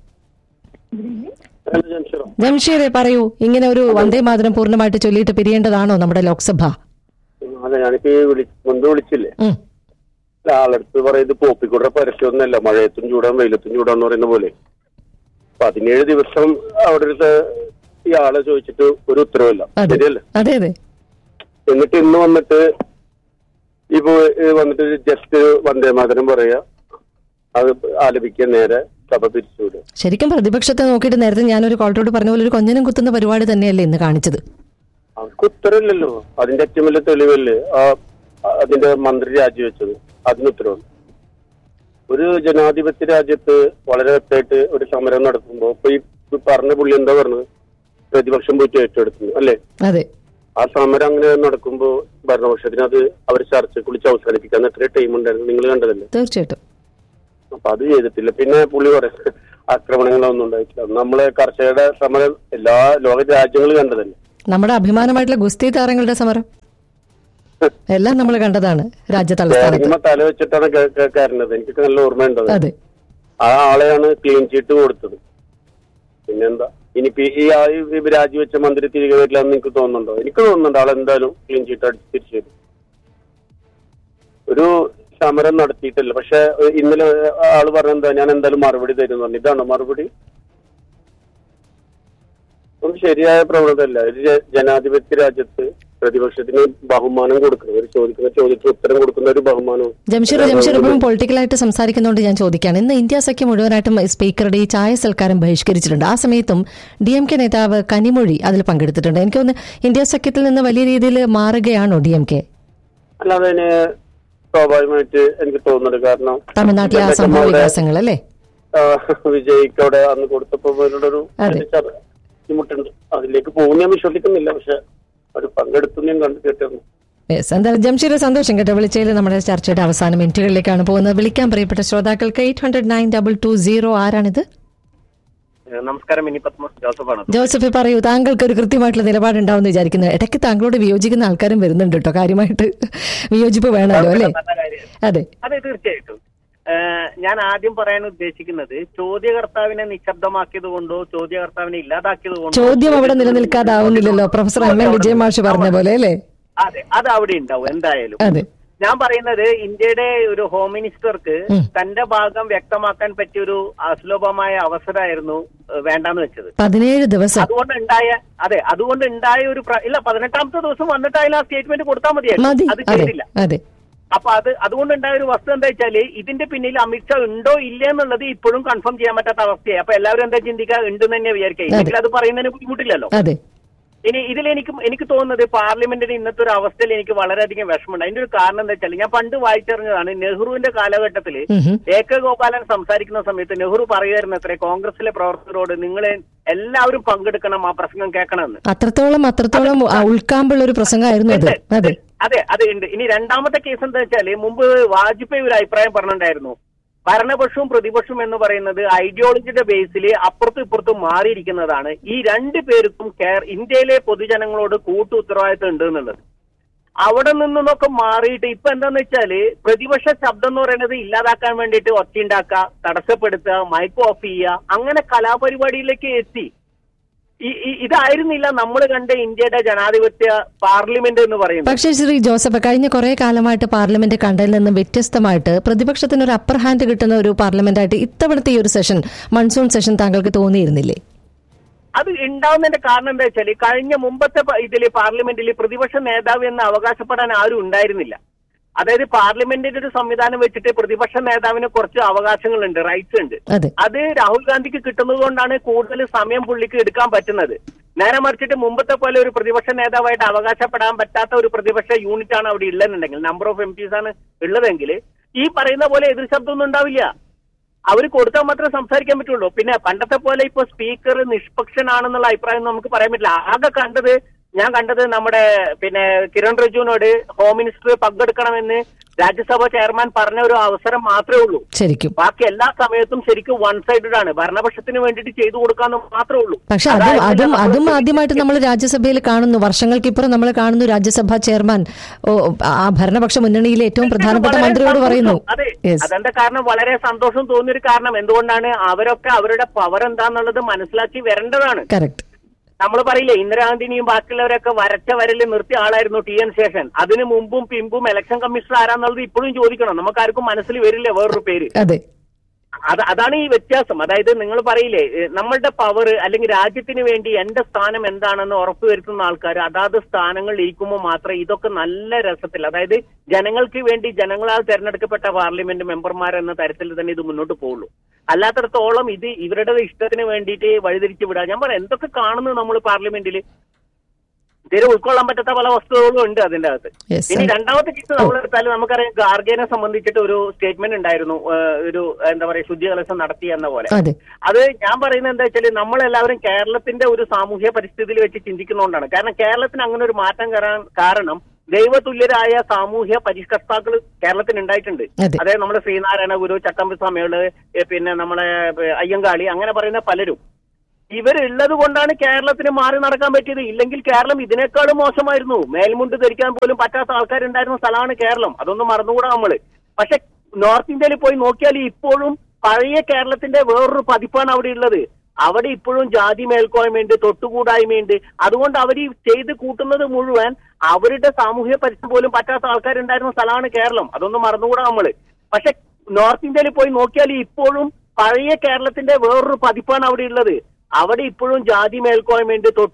ജംഷീറെ പറയൂ ഇങ്ങനെ ഒരു വന്ദേ മാതരം പൂർണ്ണമായിട്ട് ചൊല്ലിയിട്ട് പിരിയേണ്ടതാണോ നമ്മുടെ ലോക്സഭ അതെ ഞാനിപ്പോ ഈ വിളി മുൻപ് വിളിച്ചില്ലേ ഉം. അല്ല, ആളടുത്ത് പറയുന്നത് പോപ്പിക്കൂടെ പരസ്യമൊന്നുമല്ല മഴയത്തും ചൂടാൻ വെയിലത്തും ചൂടാന്ന് പറയുന്ന പോലെ പതിനേഴ് ദിവസം അവിടെ ഒരു സ- ഈ ആളെ ചോദിച്ചിട്ട് ഒരു ഉത്തരവില്ല അതെ ശരിയല്ലേ അതെ അതെ എന്നിട്ട് ഇന്ന് വന്നിട്ട് ഇപ്പൊ ഈ വന്നിട്ട് ജസ്റ്റ് വന്ദേമാതരം പറയാ അത് ആലപിക്കാൻ നേരെ സഭ പിരിച്ചുവിടുക ശരിക്കും പ്രതിപക്ഷത്തെ നോക്കിയിട്ട് നേരത്തെ ഞാനൊരു കോളറോട് പറഞ്ഞ പോലെ ഒരു കൊഞ്ഞനം കുത്തുന്ന പരിപാടി തന്നെയല്ലേ ഇന്ന് കാണിച്ചത് അവർക്ക് ഉത്തരവില്ലല്ലോ അതിന്റെ ഏറ്റവും വലിയ തെളിവല്ലേ ആ അതിന്റെ മന്ത്രി രാജിവെച്ചത് അതിന് ഉത്തരവുണ്ട് ഒരു ജനാധിപത്യ രാജ്യത്ത് വളരെ വ്യക്തമായിട്ട് ഒരു സമരം നടത്തുമ്പോൾ ഇപ്പൊ ഈ പറഞ്ഞ പുള്ളി എന്താ പറഞ്ഞത് പ്രതിപക്ഷം പോയിട്ട് ഏറ്റെടുക്കുന്നു അല്ലേ അതെ ആ സമരം അങ്ങനെ നടക്കുമ്പോൾ ഭരണപക്ഷത്തിന് അത് അവർ ചർച്ച കുളിച്ച് അവസാനിപ്പിക്കാൻ എത്ര ടൈം ഉണ്ടായിരുന്നു നിങ്ങൾ കണ്ടതല്ലേ തീർച്ചയായിട്ടും അപ്പൊ അത് ചെയ്തിട്ടില്ല പിന്നെ പുള്ളി പറയും ആക്രമണങ്ങളൊന്നും ഉണ്ടായിട്ടില്ല നമ്മളെ കർഷകരുടെ സമരം എല്ലാ ലോക രാജ്യങ്ങളും കണ്ടതല്ലേ നമ്മുടെ അഭിമാനമായിട്ടുള്ള ഗുസ്തി താരങ്ങളുടെ സമരം എല്ലാം നമ്മൾ കണ്ടതാണ് രാജ്യ തലസ്ഥാനത്ത് തേങ്ങ തല വെച്ചിട്ടാണ് കേ- കേ- കയറുന്നത് എനിക്ക് നല്ല ഓർമ്മയുണ്ട് അത്. അതെ ആ ആളെയാണ് ക്ലീൻ ചീറ്റ് കൊടുത്തത് പിന്നെന്താ ഇനിയിപ്പോ ഈ ആ ഈ രാജിവെച്ച മന്ത്രി തിരികെ വരില്ല എന്ന് എനിക്ക് തോന്നുന്നുണ്ടോ എനിക്ക് തോന്നുന്നുണ്ട് ആൾ എന്തായാലും ക്ലീൻ ചീറ്റ് അടിച്ച് തിരിച്ചു വരും ഒരു സമരം നടത്തിയിട്ടില്ല പക്ഷെ ഇന്നലെ ആള് പറഞ്ഞെന്താ ഞാൻ എന്തായാലും മറുപടി തരും എന്ന് പറഞ്ഞു ഇതാണോ മറുപടി ഒരു ശരിയായ പ്രവണതയല്ല ഒരു ജ- ജനാധിപത്യ രാജ്യത്ത് പ്രതിപക്ഷത്തിന് ബഹുമാനം കൊടുക്കണം ഒരു ചോദിക്കുന്ന ചോദ്യത്തിന് ഉത്തരം കൊടുക്കുന്ന ഒരു ബഹുമാനവും ജംഷീർ ജംഷീർ ഇപ്പോഴും പൊളിറ്റിക്കലായിട്ട് സംസാരിക്കുന്നതുകൊണ്ട് ഞാൻ ചോദിക്കുകയാണ് ഇന്ന് ഇന്ത്യ സഖ്യം മുഴുവനായിട്ടും സ്പീക്കറുടെ ഈ ചായ സൽക്കാരം ബഹിഷ്കരിച്ചിട്ടുണ്ട് ആ സമയത്തും ഡി എം കെ നേതാവ് കനിമൊഴി അതിൽ പങ്കെടുത്തിട്ടുണ്ട് എനിക്ക് തോന്നുന്നു ഇന്ത്യ സഖ്യത്തിൽ നിന്ന് വലിയ രീതിയിൽ മാറുകയാണോ ഡി എം കെ അല്ലാതെ അതിന് സ്വാഭാവികമായിട്ട് എനിക്ക് തോന്നുന്നുണ്ട് കാരണം തമിഴ്നാട്ടിലെ ആ സംഭവ വികാസങ്ങൾ അല്ലേ ആ, വിജയ്ക്ക് അവിടെ അന്ന് കൊടുത്തപ്പോ അവരോടൊരു അതെ. ചെറിയ ബുദ്ധിമുട്ടുണ്ട് അതിലേക്ക് പോകുന്ന ഞാൻ വിശ്വസിക്കുന്നില്ല പക്ഷെ അവർ പങ്കെടുത്തു ഞാൻ കണ്ടു കേട്ടിരുന്നു യെസ് എന്തായാലും ജംഷീർ സന്തോഷം കേട്ടോ വിളിച്ചതിൽ നമ്മുടെ ചർച്ചയുടെ അവസാന മിനിറ്റുകളിലേക്കാണ് പോകുന്നത് വിളിക്കാൻ പ്രിയപ്പെട്ട ശ്രോതാക്കൾക്ക് eight hundred nine double two zero ആരാണിത് ഏഹ് നമസ്കാരം മിനി പത്മസ് ജോസഫാണ് ജോസഫ് പറയൂ താങ്കൾക്ക് ഒരു കൃത്യമായിട്ടുള്ള നിലപാടുണ്ടാവുമെന്ന് വിചാരിക്കുന്നു ഇടയ്ക്ക് താങ്കളോട് വിയോജിക്കുന്ന ആൾക്കാരും വരുന്നുണ്ട് കേട്ടോ കാര്യമായിട്ട് വിയോജിപ്പ് വേണമല്ലോ അല്ലേ നല്ല കാര്യം. അതെ അതെ തീർച്ചയായിട്ടും ഏഹ് ഞാൻ ആദ്യം പറയാൻ ഉദ്ദേശിക്കുന്നത് ചോദ്യകർത്താവിനെ നിശബ്ദമാക്കിയത് കൊണ്ടോ ചോദ്യകർത്താവിനെ ഇല്ലാതാക്കിയത് കൊണ്ടോ ചോദ്യം അവിടെ നിലനിൽക്കാതാവുന്നില്ലല്ലോ പ്രൊഫസർ എം എൻ വിജയമാഷ് പറഞ്ഞ പോലെ അല്ലേ അതെ അത് അവിടെ ഉണ്ടാവും എന്തായാലും അതെ ഞാൻ പറയുന്നത് ഇന്ത്യയുടെ ഒരു ഹോം മിനിസ്റ്റർക്ക് ഉം. തന്റെ ഭാഗം വ്യക്തമാക്കാൻ പറ്റിയ ഒരു അസുലഭമായ അവസരമായിരുന്നു ഏഹ് വേണ്ടാന്ന് വെച്ചത് പതിനേഴ് ദിവസം അതുകൊണ്ട് ഉണ്ടായ അതെ അതുകൊണ്ട് ഉണ്ടായ ഒരു പ്ര- ഇല്ല പതിനെട്ടാമത്തെ ദിവസം വന്നിട്ടായാലും ആ സ്റ്റേറ്റ്മെന്റ് കൊടുത്താൽ മതി മതിയായിരുന്നു അത് അതെ ചെയ്തില്ല അതെ അപ്പൊ അത് അതുകൊണ്ടുണ്ടായ ഒരു വസ്തു എന്താ വെച്ചാല് ഇതിന്റെ പിന്നിൽ അമിത്ഷാ ഉണ്ടോ ഇല്ല എന്നുള്ളത് ഇപ്പോഴും കൺഫേം ചെയ്യാൻ പറ്റാത്ത അവസ്ഥയായി അപ്പൊ എല്ലാവരും എന്താ ചിന്തിക്കുക ഉണ്ടെന്ന് തന്നെ വിചാരിക്കുക ഇല്ലെങ്കിൽ അത് പറയുന്നതിന് ബുദ്ധിമുട്ടില്ലല്ലോ അതെ ഇനി ഇതിൽ എനിക്ക് എനിക്ക് തോന്നുന്നത് പാർലമെന്റിന്റെ ഇന്നത്തെ ഒരു അവസ്ഥയിൽ എനിക്ക് വളരെയധികം വിഷമമുണ്ട് അതിന്റെ ഒരു കാരണം എന്താ വെച്ചാൽ ഞാൻ പണ്ട് വായിച്ചറിഞ്ഞതാണ് നെഹ്റുവിന്റെ കാലഘട്ടത്തിൽ ഉം ഹും. എ കെ ഗോപാലൻ സംസാരിക്കുന്ന സമയത്ത് നെഹ്റു പറയുമായിരുന്നു അത്രേ കോൺഗ്രസിലെ പ്രവർത്തകരോട് നിങ്ങൾ എല്ലാവരും പങ്കെടുക്കണം ആ പ്രസംഗം കേൾക്കണമെന്ന് അത്രത്തോളം അത്രത്തോളം ആ, ഉൾക്കാമ്പുള്ള ഒരു പ്രസംഗമായിരുന്നു അത് അതെ അതെ അതെ ഉണ്ട് ഇനി രണ്ടാമത്തെ കേസ് എന്താ വെച്ചാല് മുമ്പ് വാജ്പേയി ഒരു അഭിപ്രായം പറഞ്ഞിട്ടുണ്ടായിരുന്നു ഭരണപക്ഷവും പ്രതിപക്ഷവും എന്ന് പറയുന്നത് ഐഡിയോളജിയുടെ ബേസിൽ അപ്പുറത്തും ഇപ്പുറത്തും മാറിയിരിക്കുന്നതാണ് ഈ രണ്ട് പേർക്കും കേര- ഇന്ത്യയിലെ പൊതുജനങ്ങളോട് കൂട്ടു ഉത്തരവാദിത്തം ഉണ്ട് എന്നുള്ളത് അവിടെ നിന്നൊക്കെ മാറിയിട്ട് ഇപ്പൊ എന്താന്ന് വെച്ചാല് പ്രതിപക്ഷ ശബ്ദം എന്ന് പറയുന്നത് ഇല്ലാതാക്കാൻ വേണ്ടിയിട്ട് ഒച്ചയുണ്ടാക്കുക തടസ്സപ്പെടുത്തുക മൈക്ക് ഓഫ് ചെയ്യുക അങ്ങനെ കലാപരിപാടിയിലേക്ക് എത്തി ഈ- ഈ- ഇതായിരുന്നില്ല നമ്മൾ കണ്ട ഇന്ത്യയുടെ ജനാധിപത്യ പാർലമെന്റ് എന്ന് പറയുന്നത് പക്ഷേ ശ്രീ ജോസഫ് കഴിഞ്ഞ കുറെ കാലമായിട്ട് പാർലമെന്റ് കണ്ടതിൽ നിന്നും വ്യത്യസ്തമായിട്ട് പ്രതിപക്ഷത്തിന് ഒരു അപ്പർ ഹാൻഡ് കിട്ടുന്ന ഒരു പാർലമെന്റായിട്ട് ഇത്തവണത്തെ ഈ ഒരു സെഷൻ മൺസൂൺ സെഷൻ താങ്കൾക്ക് തോന്നിയിരുന്നില്ലേ അത് ഉണ്ടാവുന്നതിന്റെ കാരണം എന്താ വെച്ചാൽ കഴിഞ്ഞ മുമ്പത്തെ പ- ഇതില് പാർലമെന്റിൽ പ്രതിപക്ഷ നേതാവ് എന്ന് അവകാശപ്പെടാൻ ആരും ഉണ്ടായിരുന്നില്ല അതായത് പാർലമെന്റിന്റെ ഒരു സംവിധാനം വെച്ചിട്ട് പ്രതിപക്ഷ നേതാവിന് കുറച്ച് അവകാശങ്ങളുണ്ട് റൈറ്റ്സ് ഉണ്ട് അതെ അത് രാഹുൽ ഗാന്ധിക്ക് കിട്ടുന്നത് കൊണ്ടാണ് കൂടുതൽ സമയം പുള്ളിക്ക് എടുക്കാൻ പറ്റുന്നത് നേരെ മറിച്ചിട്ട് മുമ്പത്തെ പോലെ ഒരു പ്രതിപക്ഷ നേതാവായിട്ട് അവകാശപ്പെടാൻ പറ്റാത്ത ഒരു പ്രതിപക്ഷ യൂണിറ്റ് ആണ് അവിടെ ഉള്ളതെന്നുണ്ടെങ്കിൽ നമ്പർ ഓഫ് എം പീസ് ആണ് ഉള്ളതെങ്കിൽ ഈ പറയുന്ന പോലെ എതിർ ശബ്ദമൊന്നും ഉണ്ടാവില്ല അവർ കൊടുത്താൽ മാത്രമേ സംസാരിക്കാൻ പറ്റുള്ളൂ പിന്നെ പണ്ടത്തെ പോലെ ഇപ്പൊ സ്പീക്കർ നിഷ്പക്ഷനാണെന്നുള്ള അഭിപ്രായം നമുക്ക് പറയാൻ പറ്റില്ല ആകെ കണ്ടത് ഞാൻ കണ്ടത് നമ്മുടെ പിന്നെ കിരൺ റിജുവിനോട് ഹോം മിനിസ്റ്റർ പങ്കെടുക്കണമെന്ന് രാജ്യസഭ ചെയർമാൻ പറഞ്ഞ ഒരു അവസരം മാത്രമേ ഉള്ളൂ ശരിക്കും ബാക്കി എല്ലാ സമയത്തും ശരിക്കും വൺ സൈഡഡ് ആണ് ഭരണപക്ഷത്തിന് വേണ്ടിയിട്ട് ചെയ്തു കൊടുക്കാന്ന് മാത്രമേ ഉള്ളൂ പക്ഷെ അതും അതായത് അതും നമ്മൾ അതും ആദ്യമായിട്ട് നമ്മൾ രാജ്യസഭയിൽ കാണുന്നു വർഷങ്ങൾക്കിപ്പുറം നമ്മൾ കാണുന്നു രാജ്യസഭാ ചെയർമാൻ ഓ, ആ ഭരണപക്ഷ മുന്നണിയിലെ ഏറ്റവും പ്രധാനപ്പെട്ട വളരെ മന്ത്രിയോട് സന്തോഷം. പറയുന്നു അതെ Yes. അതെന്താ കാരണം വളരെ സന്തോഷം തോന്നിയൊരു കാരണം എന്തുകൊണ്ടാണ് അവരൊക്കെ അവരുടെ പവർ എന്താന്നുള്ളത് മനസ്സിലാക്കി വരേണ്ടതാണ് കറക്റ്റ് നമ്മൾ പറയില്ലേ ഇന്ദിരാഗാന്ധിനെയും ബാക്കിയുള്ളവരൊക്കെ വരച്ച വരല് നിർത്തിയ ആളായിരുന്നു ടി എൻ ശേഷൻ അതിനു മുമ്പും പിമ്പും ഇലക്ഷൻ കമ്മീഷണർ ആരാന്നുള്ളത് ഇപ്പോഴും ചോദിക്കണം നമുക്കാർക്കും മനസ്സിൽ വരില്ല വേറൊരു പേര് അതെ അത് അതാണ് ഈ വ്യത്യാസം അതായത് നിങ്ങൾ പറയില്ലേ ഏ, നമ്മളുടെ പവർ അല്ലെങ്കിൽ രാജ്യത്തിന് വേണ്ടി എന്റെ സ്ഥാനം എന്താണെന്ന് ഉറപ്പുവരുത്തുന്ന ആൾക്കാർ അതാത് സ്ഥാനങ്ങളിൽ ഇരിക്കുമ്പോൾ മാത്രമേ ഇതൊക്കെ നല്ല രസത്തിൽ അതായത് ജനങ്ങൾക്ക് വേണ്ടി ജനങ്ങളാൽ തെരഞ്ഞെടുക്കപ്പെട്ട പാർലമെന്റ് മെമ്പർമാർ എന്ന തരത്തിൽ തന്നെ ഇത് മുന്നോട്ട് പോകുള്ളൂ അല്ലാത്തടത്തോളം ഇത് ഇവരുടെ ഇഷ്ടത്തിന് വേണ്ടിയിട്ട് വഴിതിരിച്ചു വിടുക ഞാൻ പറയാം എന്തൊക്കെ കാണുന്നു നമ്മൾ പാർലമെന്റിൽ തീരെ ഉൾക്കൊള്ളാൻ പറ്റാത്ത പല വസ്തുതകളും ഉണ്ട് അതിന്റെ അകത്ത് Yes, ഇനി sir. രണ്ടാമത്തെ കേസ് നമ്മൾ എടുത്താൽ നമുക്കറിയാം ഗാർഗേനെ സംബന്ധിച്ചിട്ട് ഒരു സ്റ്റേറ്റ്മെന്റ് ഉണ്ടായിരുന്നു ഏഹ് ഒരു എന്താ പറയാ ശുദ്ധി കലശം നടത്തി എന്ന പോലെ അതെ അത് ഞാൻ പറയുന്നത് എന്താ വെച്ചാൽ നമ്മളെല്ലാവരും കേരളത്തിന്റെ ഒരു സാമൂഹ്യ പരിസ്ഥിതിയിൽ വെച്ച് ചിന്തിക്കുന്നതുകൊണ്ടാണ് കാരണം കേരളത്തിന് അങ്ങനെ ഒരു മാറ്റം വരാൻ കാരണം ദൈവതുല്യരായ സാമൂഹ്യ പരിഷ്കർത്താക്കൾ കേരളത്തിന് ഉണ്ടായിട്ടുണ്ട് അതെ. അതായത് നമ്മുടെ ശ്രീനാരായണ ഗുരു ചട്ടമ്പി സ്വാമികള് ഏ, പിന്നെ നമ്മളെ ഏ, അയ്യങ്കാളി അങ്ങനെ പറയുന്ന പലരും ഇവരുള്ളത് കൊണ്ടാണ് കേരളത്തിന് മാറി നടക്കാൻ പറ്റിയത് ഇല്ലെങ്കിൽ കേരളം ഇതിനേക്കാളും മോശമായിരുന്നു മേൽമുണ്ട് ധരിക്കാൻ പോലും പറ്റാത്ത ആൾക്കാരുണ്ടായിരുന്ന സ്ഥലമാണ് കേരളം അതൊന്നും മറന്നുകൂടാ നമ്മള് പക്ഷെ നോർത്ത് ഇന്ത്യയിൽ പോയി നോക്കിയാൽ ഇപ്പോഴും പഴയ കേരളത്തിന്റെ വേറൊരു പതിപ്പാണ് അവിടെ ഉള്ളത് അവിടെ ഇപ്പോഴും ജാതി മേൽക്കോയ്മയുണ്ട് തൊട്ടുകൂടായ്മയുണ്ട് അതുകൊണ്ട് അവർ ഈ ചെയ്ത് കൂട്ടുന്നത് മുഴുവൻ അവരുടെ സാമൂഹ്യ പരിസ്ഥിതി പോലും പറ്റാത്ത ആൾക്കാരുണ്ടായിരുന്ന സ്ഥലമാണ് കേരളം അതൊന്നും മറന്നുകൂടാ നമ്മള് പക്ഷെ നോർത്ത് ഇന്ത്യയിൽ പോയി നോക്കിയാൽ ഇപ്പോഴും പഴയ കേരളത്തിന്റെ വേറൊരു പതിപ്പാണ് അവിടെ ഉള്ളത് അവിടെ ഇപ്പോഴും ജാതി മേൽക്കോയ്മയുണ്ട് തൊട്ടു